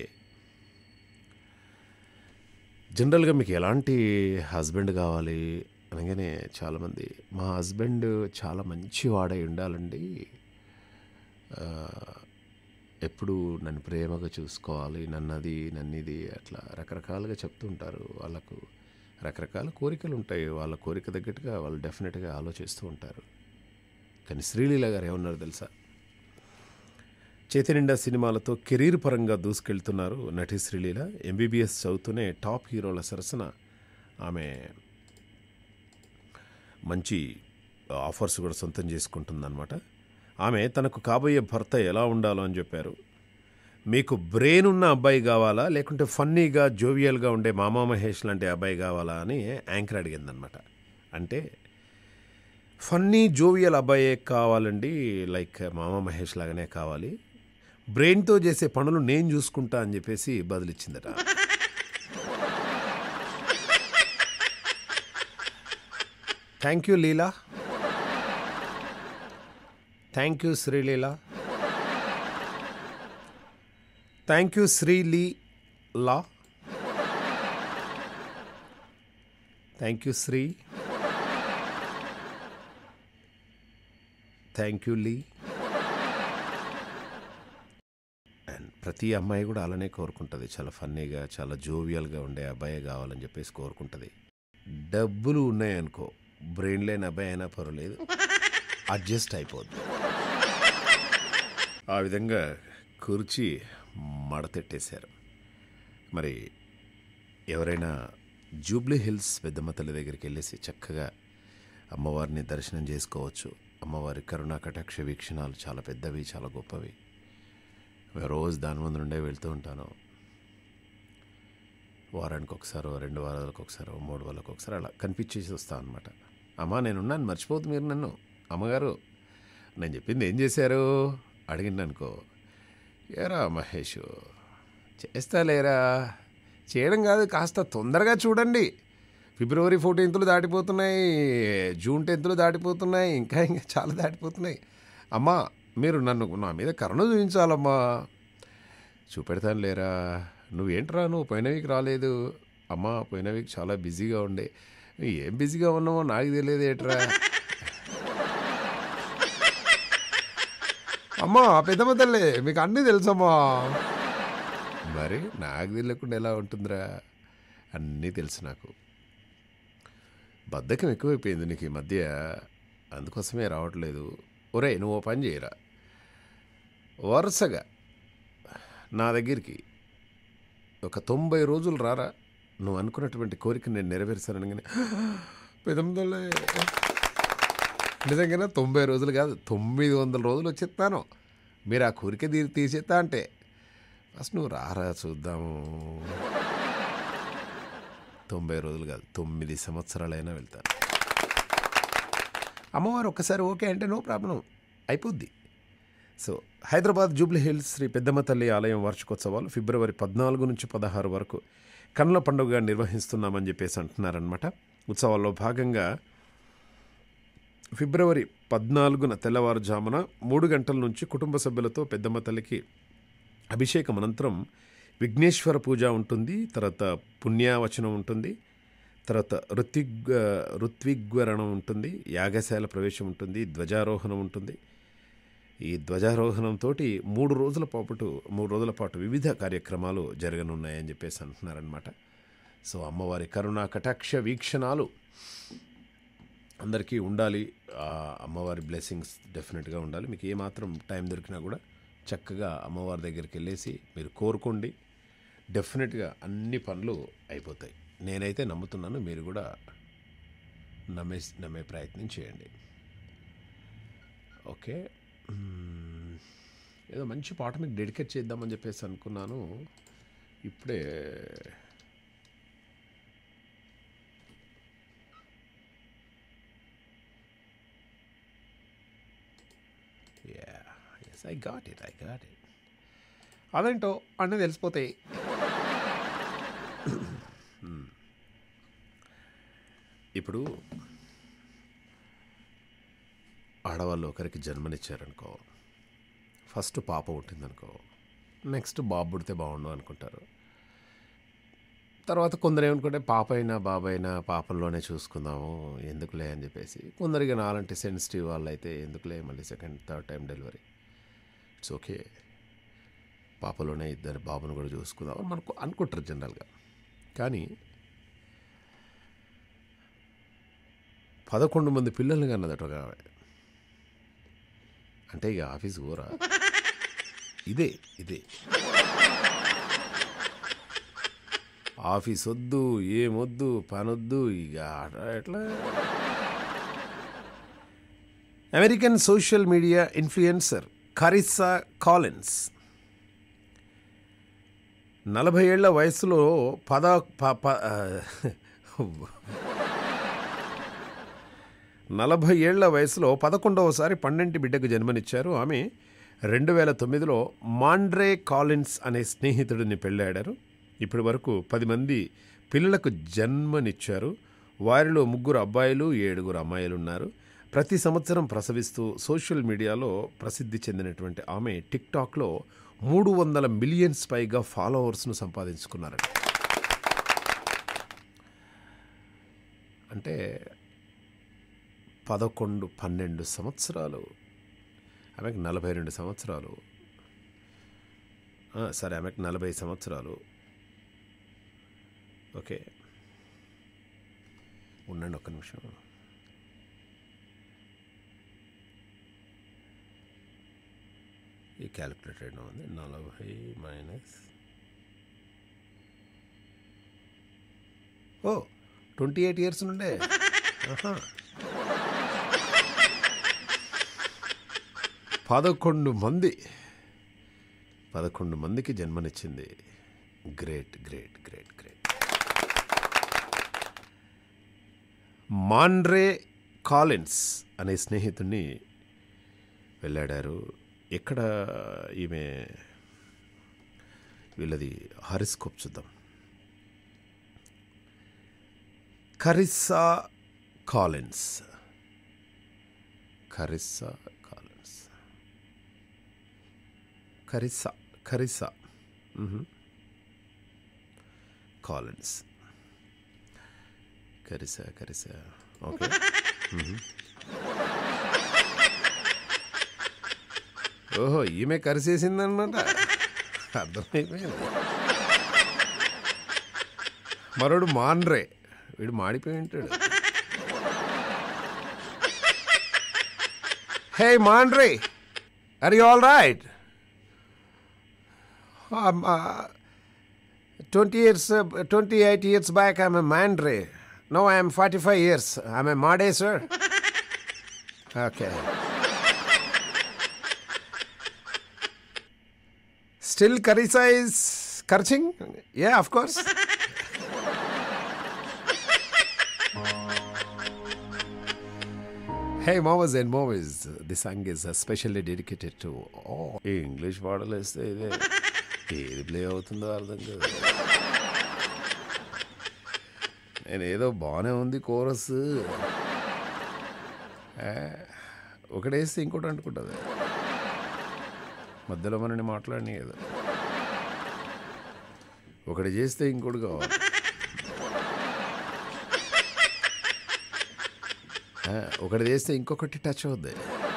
జనరల్గా మీకు ఎలాంటి హస్బెండ్ కావాలి అనగానే చాలామంది మా హస్బెండ్ చాలా మంచి వాడై ఉండాలండి ఆ, ఎప్పుడు నన్ను ప్రేమగా చూసుకోవాలి నన్నది నన్నిది అట్లా రకరకాలుగా చెప్తుంటారు వాళ్ళకు రకరకాల కోరికలు ఉంటాయి వాళ్ళ కోరిక తగ్గట్టుగా వాళ్ళు డెఫినెట్గా ఆలోచిస్తూ ఉంటారు కానీ శ్రీలీల గారు ఏమన్నారు తెలుసా చేతినిండా సినిమాలతో కెరీర్ పరంగా దూసుకెళ్తున్నారు నటి శ్రీలీల ఎంబీబీఎస్ చదువుతూనే టాప్ హీరోల సరసన ఆమె మంచి ఆఫర్స్ కూడా సొంతం చేసుకుంటుందన్నమాట ఆమె తనకు కాబోయే భర్త ఎలా ఉండాలో అని చెప్పారు మీకు బ్రెయిన్ ఉన్న అబ్బాయి కావాలా లేకుంటే ఫన్నీగా జోవియల్గా ఉండే మామా మహేష్ లాంటి అబ్బాయి కావాలా అని యాంకర్ అడిగిందనమాట అంటే ఫన్నీ జోవియల్ అబ్బాయే కావాలండి లైక్ మామా మహేష్ లాగానే కావాలి బ్రెయిన్తో చేసే పనులు నేను చూసుకుంటా అని చెప్పేసి బదులిచ్చిందట thank you Leela thank you Sreeleela thank you Sreeleela thank you Sree thank you Lee and ప్రతి అమ్మాయి కూడా అలానే కోరుకుంటుంది చాలా ఫన్నీగా చాలా జోవియల్గా ఉండే అబ్బాయి కావాలని చెప్పేసి కోరుకుంటుంది డబ్బులు ఉన్నాయనుకో బ్రెయిన్ లేని అబ్బాయి అయినా పర్వాలేదు అడ్జస్ట్ అయిపోద్ది ఆ విధంగా కుర్చీ మడతెట్టేశారు మరి ఎవరైనా జూబ్లీ హిల్స్ పెద్దమ్మ తల్లి దగ్గరికి వెళ్ళేసి చక్కగా అమ్మవారిని దర్శనం చేసుకోవచ్చు అమ్మవారి కరుణా కటాక్ష వీక్షణాలు చాలా పెద్దవి చాలా గొప్పవి రోజు దాని ముందు నుండే వెళ్తూ ఉంటాను వారానికి ఒకసారి రెండు వారాలకు ఒకసారి మూడు వారాలకు ఒకసారి అలా కనిపించేసి వస్తాను అనమాట అమ్మా నేనున్నాను మర్చిపోద్దు మీరు నన్ను అమ్మగారు నేను చెప్పింది ఏం చేశారు అడిగింది అనుకో ఏరా మహేష్ చేస్తాలేరా చేయడం కాదు కాస్త తొందరగా చూడండి ఫిబ్రవరి ఫోర్టీన్త్లు దాటిపోతున్నాయి జూన్ టెన్త్లు దాటిపోతున్నాయి ఇంకా ఇంకా చాలా దాటిపోతున్నాయి అమ్మా మీరు నన్ను నా మీద కరుణ చూపించాలమ్మా చూపెడతాను లేరా నువ్వేంట్రా నువ్వు పోయిన వీక్ రాలేదు అమ్మా పోయిన వీక్ చాలా బిజీగా ఉండే ఏం బిజీగా ఉన్నామో నాకు తెలియదు ఏట్రా అమ్మా పెద్దమ్మ తల్లి మీకు అన్నీ తెలుసమ్మా మరి నాకు తెలియకుండా ఎలా ఉంటుందిరా అన్నీ తెలుసు నాకు బద్ధకం ఎక్కువైపోయింది నీకు ఈ మధ్య అందుకోసమే రావట్లేదు ఒరే నువ్వు ఓ పని చేయరా వరుసగా నా దగ్గరికి ఒక తొంభై రోజులు రారా నువ్వు అనుకున్నటువంటి కోరిక నేను నెరవేర్చానని పెదమ్మదల్లే నిజంగానే తొంభై రోజులు కాదు తొమ్మిది వందల రోజులు వచ్చేస్తాను మీరు ఆ కోరిక తీరి తీసేస్తా అంటే ఫస్ట్ నువ్వు రారా చూద్దాము తొంభై రోజులు కాదు తొమ్మిది సంవత్సరాలైనా వెళ్తాను అమ్మవారు ఒక్కసారి ఓకే అంటే నో ప్రాబ్లం అయిపోద్ది సో హైదరాబాద్ జూబ్లీ హిల్స్ శ్రీ పెద్దమ్మ తల్లి ఆలయం వార్షికోత్సవాలు ఫిబ్రవరి పద్నాలుగు నుంచి పదహారు వరకు కన్నుల పండుగగా నిర్వహిస్తున్నామని చెప్పేసి అంటున్నారనమాట ఉత్సవాల్లో భాగంగా ఫిబ్రవరి పద్నాలుగున తెల్లవారుజామున మూడు గంటల నుంచి కుటుంబ సభ్యులతో పెద్దమ్మ తల్లికి అభిషేకం అనంతరం విఘ్నేశ్వర పూజ ఉంటుంది తర్వాత పుణ్యావచనం ఉంటుంది తర్వాత ఋత్విగ్ ఋత్విగ్వరణం ఉంటుంది యాగశాల ప్రవేశం ఉంటుంది ధ్వజారోహణం ఉంటుంది ఈ ధ్వజారోహణంతో మూడు రోజుల పాటు మూడు రోజుల పాటు వివిధ కార్యక్రమాలు జరగనున్నాయని చెప్పేసి అంటున్నారనమాట సో అమ్మవారి కరుణా కటాక్ష వీక్షణాలు అందరికీ ఉండాలి ఆ అమ్మవారి బ్లెస్సింగ్స్ డెఫినెట్గా ఉండాలి మీకు ఏమాత్రం టైం దొరికినా కూడా చక్కగా అమ్మవారి దగ్గరికి వెళ్ళేసి మీరు కోరుకోండి డెఫినెట్గా అన్ని పనులు అయిపోతాయి నేనైతే నమ్ముతున్నాను మీరు కూడా నమ్మే నమ్మే ప్రయత్నం చేయండి ఓకే మ్మ్. ఏదో మంచి పాట మీకు డెడికేట్ చేద్దామని చెప్పేసి అనుకున్నాను ఇప్పుడే ya yes I got it I got it అదేంటో అన్నీ తెలిసిపోతాయి మ్మ్. ఇప్పుడు ఆడవాళ్ళు ఒకరికి జన్మనిచ్చారనుకో ఫస్ట్ పాప పుట్టిందనుకో నెక్స్ట్ బాబు పుడితే బాగుండు అనుకుంటారు తర్వాత కొందరు ఏమనుకుంటే పాప అయినా బాబు అయినా పాపల్లోనే చూసుకుందాము ఎందుకులే అని చెప్పేసి కొందరికి నాలంటే సెన్సిటివ్ వాళ్ళు అయితే ఎందుకులే మళ్ళీ second third time delivery it's okay పాపలోనే ఇద్దరు బాబును కూడా చూసుకుందాం అని మనకు అనుకుంటారు జనరల్గా కానీ పదకొండు మంది పిల్లల్ని కన్నదట ఒక ఆమె. అంటే ఇక ఆఫీస్ ఊరా ఇదే ఇదే ఆఫీస్ వద్దు ఏమొద్దు పనొద్దు ఇక అట్లా ఎట్లా American social media influencer Carissa Collins నలభై ఏళ్ల వయసులో పద ప- ప- ఆ, నలభై ఏళ్ల వయసులో పదకొండవసారి పన్నెంటి బిడ్డకు జన్మనిచ్చారు ఆమె రెండు వేల తొమ్మిదిలో మాండ్రే కాలిన్స్ అనే స్నేహితుడిని పెళ్ళాడారు ఇప్పటి వరకు పది మంది పిల్లలకు జన్మనిచ్చారు వారిలో ముగ్గురు అబ్బాయిలు ఏడుగురు అమ్మాయిలు ఉన్నారు ప్రతి సంవత్సరం ప్రసవిస్తూ సోషల్ మీడియాలో ప్రసిద్ధి చెందినటువంటి ఆమె టిక్టాక్లో మూడు వందల మిలియన్స్ పైగా ఫాలోవర్స్ను సంపాదించుకున్నారట అంటే పదకొండు పన్నెండు సంవత్సరాలు ఆమెకు నలభై రెండు సంవత్సరాలు ఆ, సరే ఆమెకు నలభై సంవత్సరాలు ఓకే ఉండండి ఒక్క నిమిషం ఈ క్యాలిక్యులేటర్ ఏమో ఉంది నలభై minus oh twenty eight years నుండే ఆహా. పదకొండు మంది పదకొండు మందికి జన్మనిచ్చింది great great great great Mandre Collins అనే స్నేహితుడిని వెళ్ళాడారు ఎక్కడ ఈమె వీళ్ళది హారిస్కోప్ చూద్దాం కరిస్సా కాలిన్స్ కరిస్సా కాలిన్స్ కరిస్సా కరిస్సా మ్హూ. కాలిన్స్ కరిసా కరిసా ఓకే మ్హూ. ఓహో ఈమె కరిసేసిందన్నమాట అర్థమైపోయింది మరోడు మాన్రే వీడు మాడిపోయి ఉంటాడు hey Mandre are you all right twenty years twenty eight years back I'm a Mandre no I'm forty five years I'm a మాడే sir okay Still Carissa is curching? Yeah, of course. hey, Mamas and Mamas, the song is especially dedicated to all. ఈ English పాటలు వేస్తే ఇదే ఏది play అవుతుందో అర్థం కాదు నేను ఏదో బాగానే ఉంది కోరస్ ఒకటేస్తే ఇంకోటి అంటుకుంటుంది మధ్యలో మనని మాట్లాడినాయి కదా ఒకటి చేస్తే ఇంకోటి కావాలి ఆ, ఒకటి చేస్తే ఇంకొకటి టచ్ అవుద్ది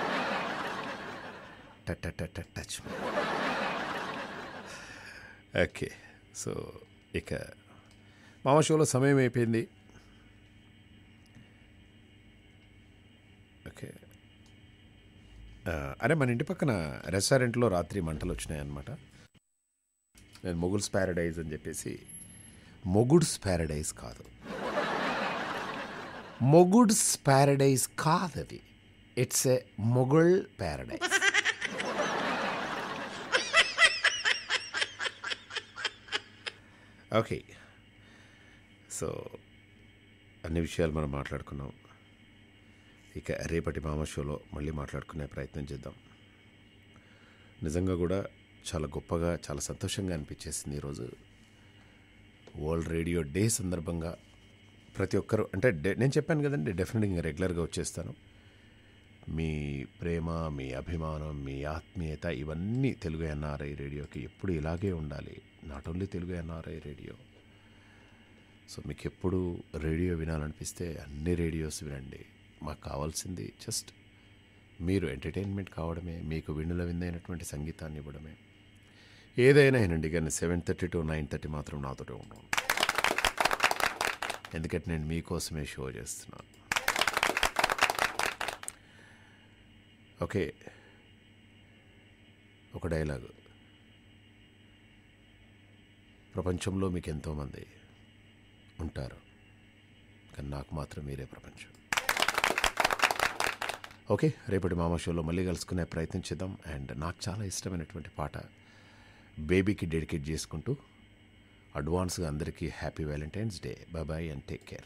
touch touch touch touch okay so ఇక మామ షోలో సమయం అయిపోయింది ఓకే ఆ, అరే మన ఇంటి పక్కన రెస్టారెంట్లో రాత్రి మంటలు వచ్చినాయన్నమాట నేను మొగుల్స్ ప్యారడైజ్ అని చెప్పేసి మొగుడ్స్ ప్యారడైజ్ కాదు మొగుడ్స్ ప్యారడైజ్ కాదు అది it's a Mughal Paradise okay so అన్ని విషయాలు మనం మాట్లాడుకున్నాం ఇక రేపటి మామ షోలో మళ్ళీ మాట్లాడుకునే ప్రయత్నం చేద్దాం నిజంగా కూడా చాలా గొప్పగా చాలా సంతోషంగా అనిపించేసింది ఈరోజు వరల్డ్ రేడియో డే సందర్భంగా ప్రతి ఒక్కరు అంటే డే- నేను చెప్పాను కదండి డెఫినెట్గా రెగ్యులర్గా వచ్చేస్తాను మీ ప్రేమ మీ అభిమానం మీ ఆత్మీయత ఇవన్నీ తెలుగు ఎన్ఆర్ఐ రేడియోకి ఎప్పుడు ఇలాగే ఉండాలి not only Telugu NRI radio so మీకు ఎప్పుడు రేడియో వినాలనిపిస్తే అన్ని రేడియోస్ వినండి మాకు కావాల్సింది జస్ట్ మీరు ఎంటర్టైన్మెంట్ కావడమే మీకు వినుల విందైనటువంటి సంగీతాన్ని ఇవ్వడమే ఏదైనా వినండి కానీ seven thirty to nine thirty మాత్రం నాతోటే ఉండడం ఎందుకంటే నేను మీకోసమే షో చేస్తున్నాను ఓకే ఒక డైలాగు ప్రపంచంలో మీకు ఎంతోమంది ఉంటారు కానీ నాకు మాత్రం మీరే ప్రపంచం ఓకే రేపటి మామ షోలో మళ్ళీ కలుసుకునే ప్రయత్నం చేద్దాం అండ్ నాకు చాలా ఇష్టమైనటువంటి పాట బేబీకి డెడికేట్ చేసుకుంటూ అడ్వాన్స్గా అందరికీ happy Valentine's day bye and take care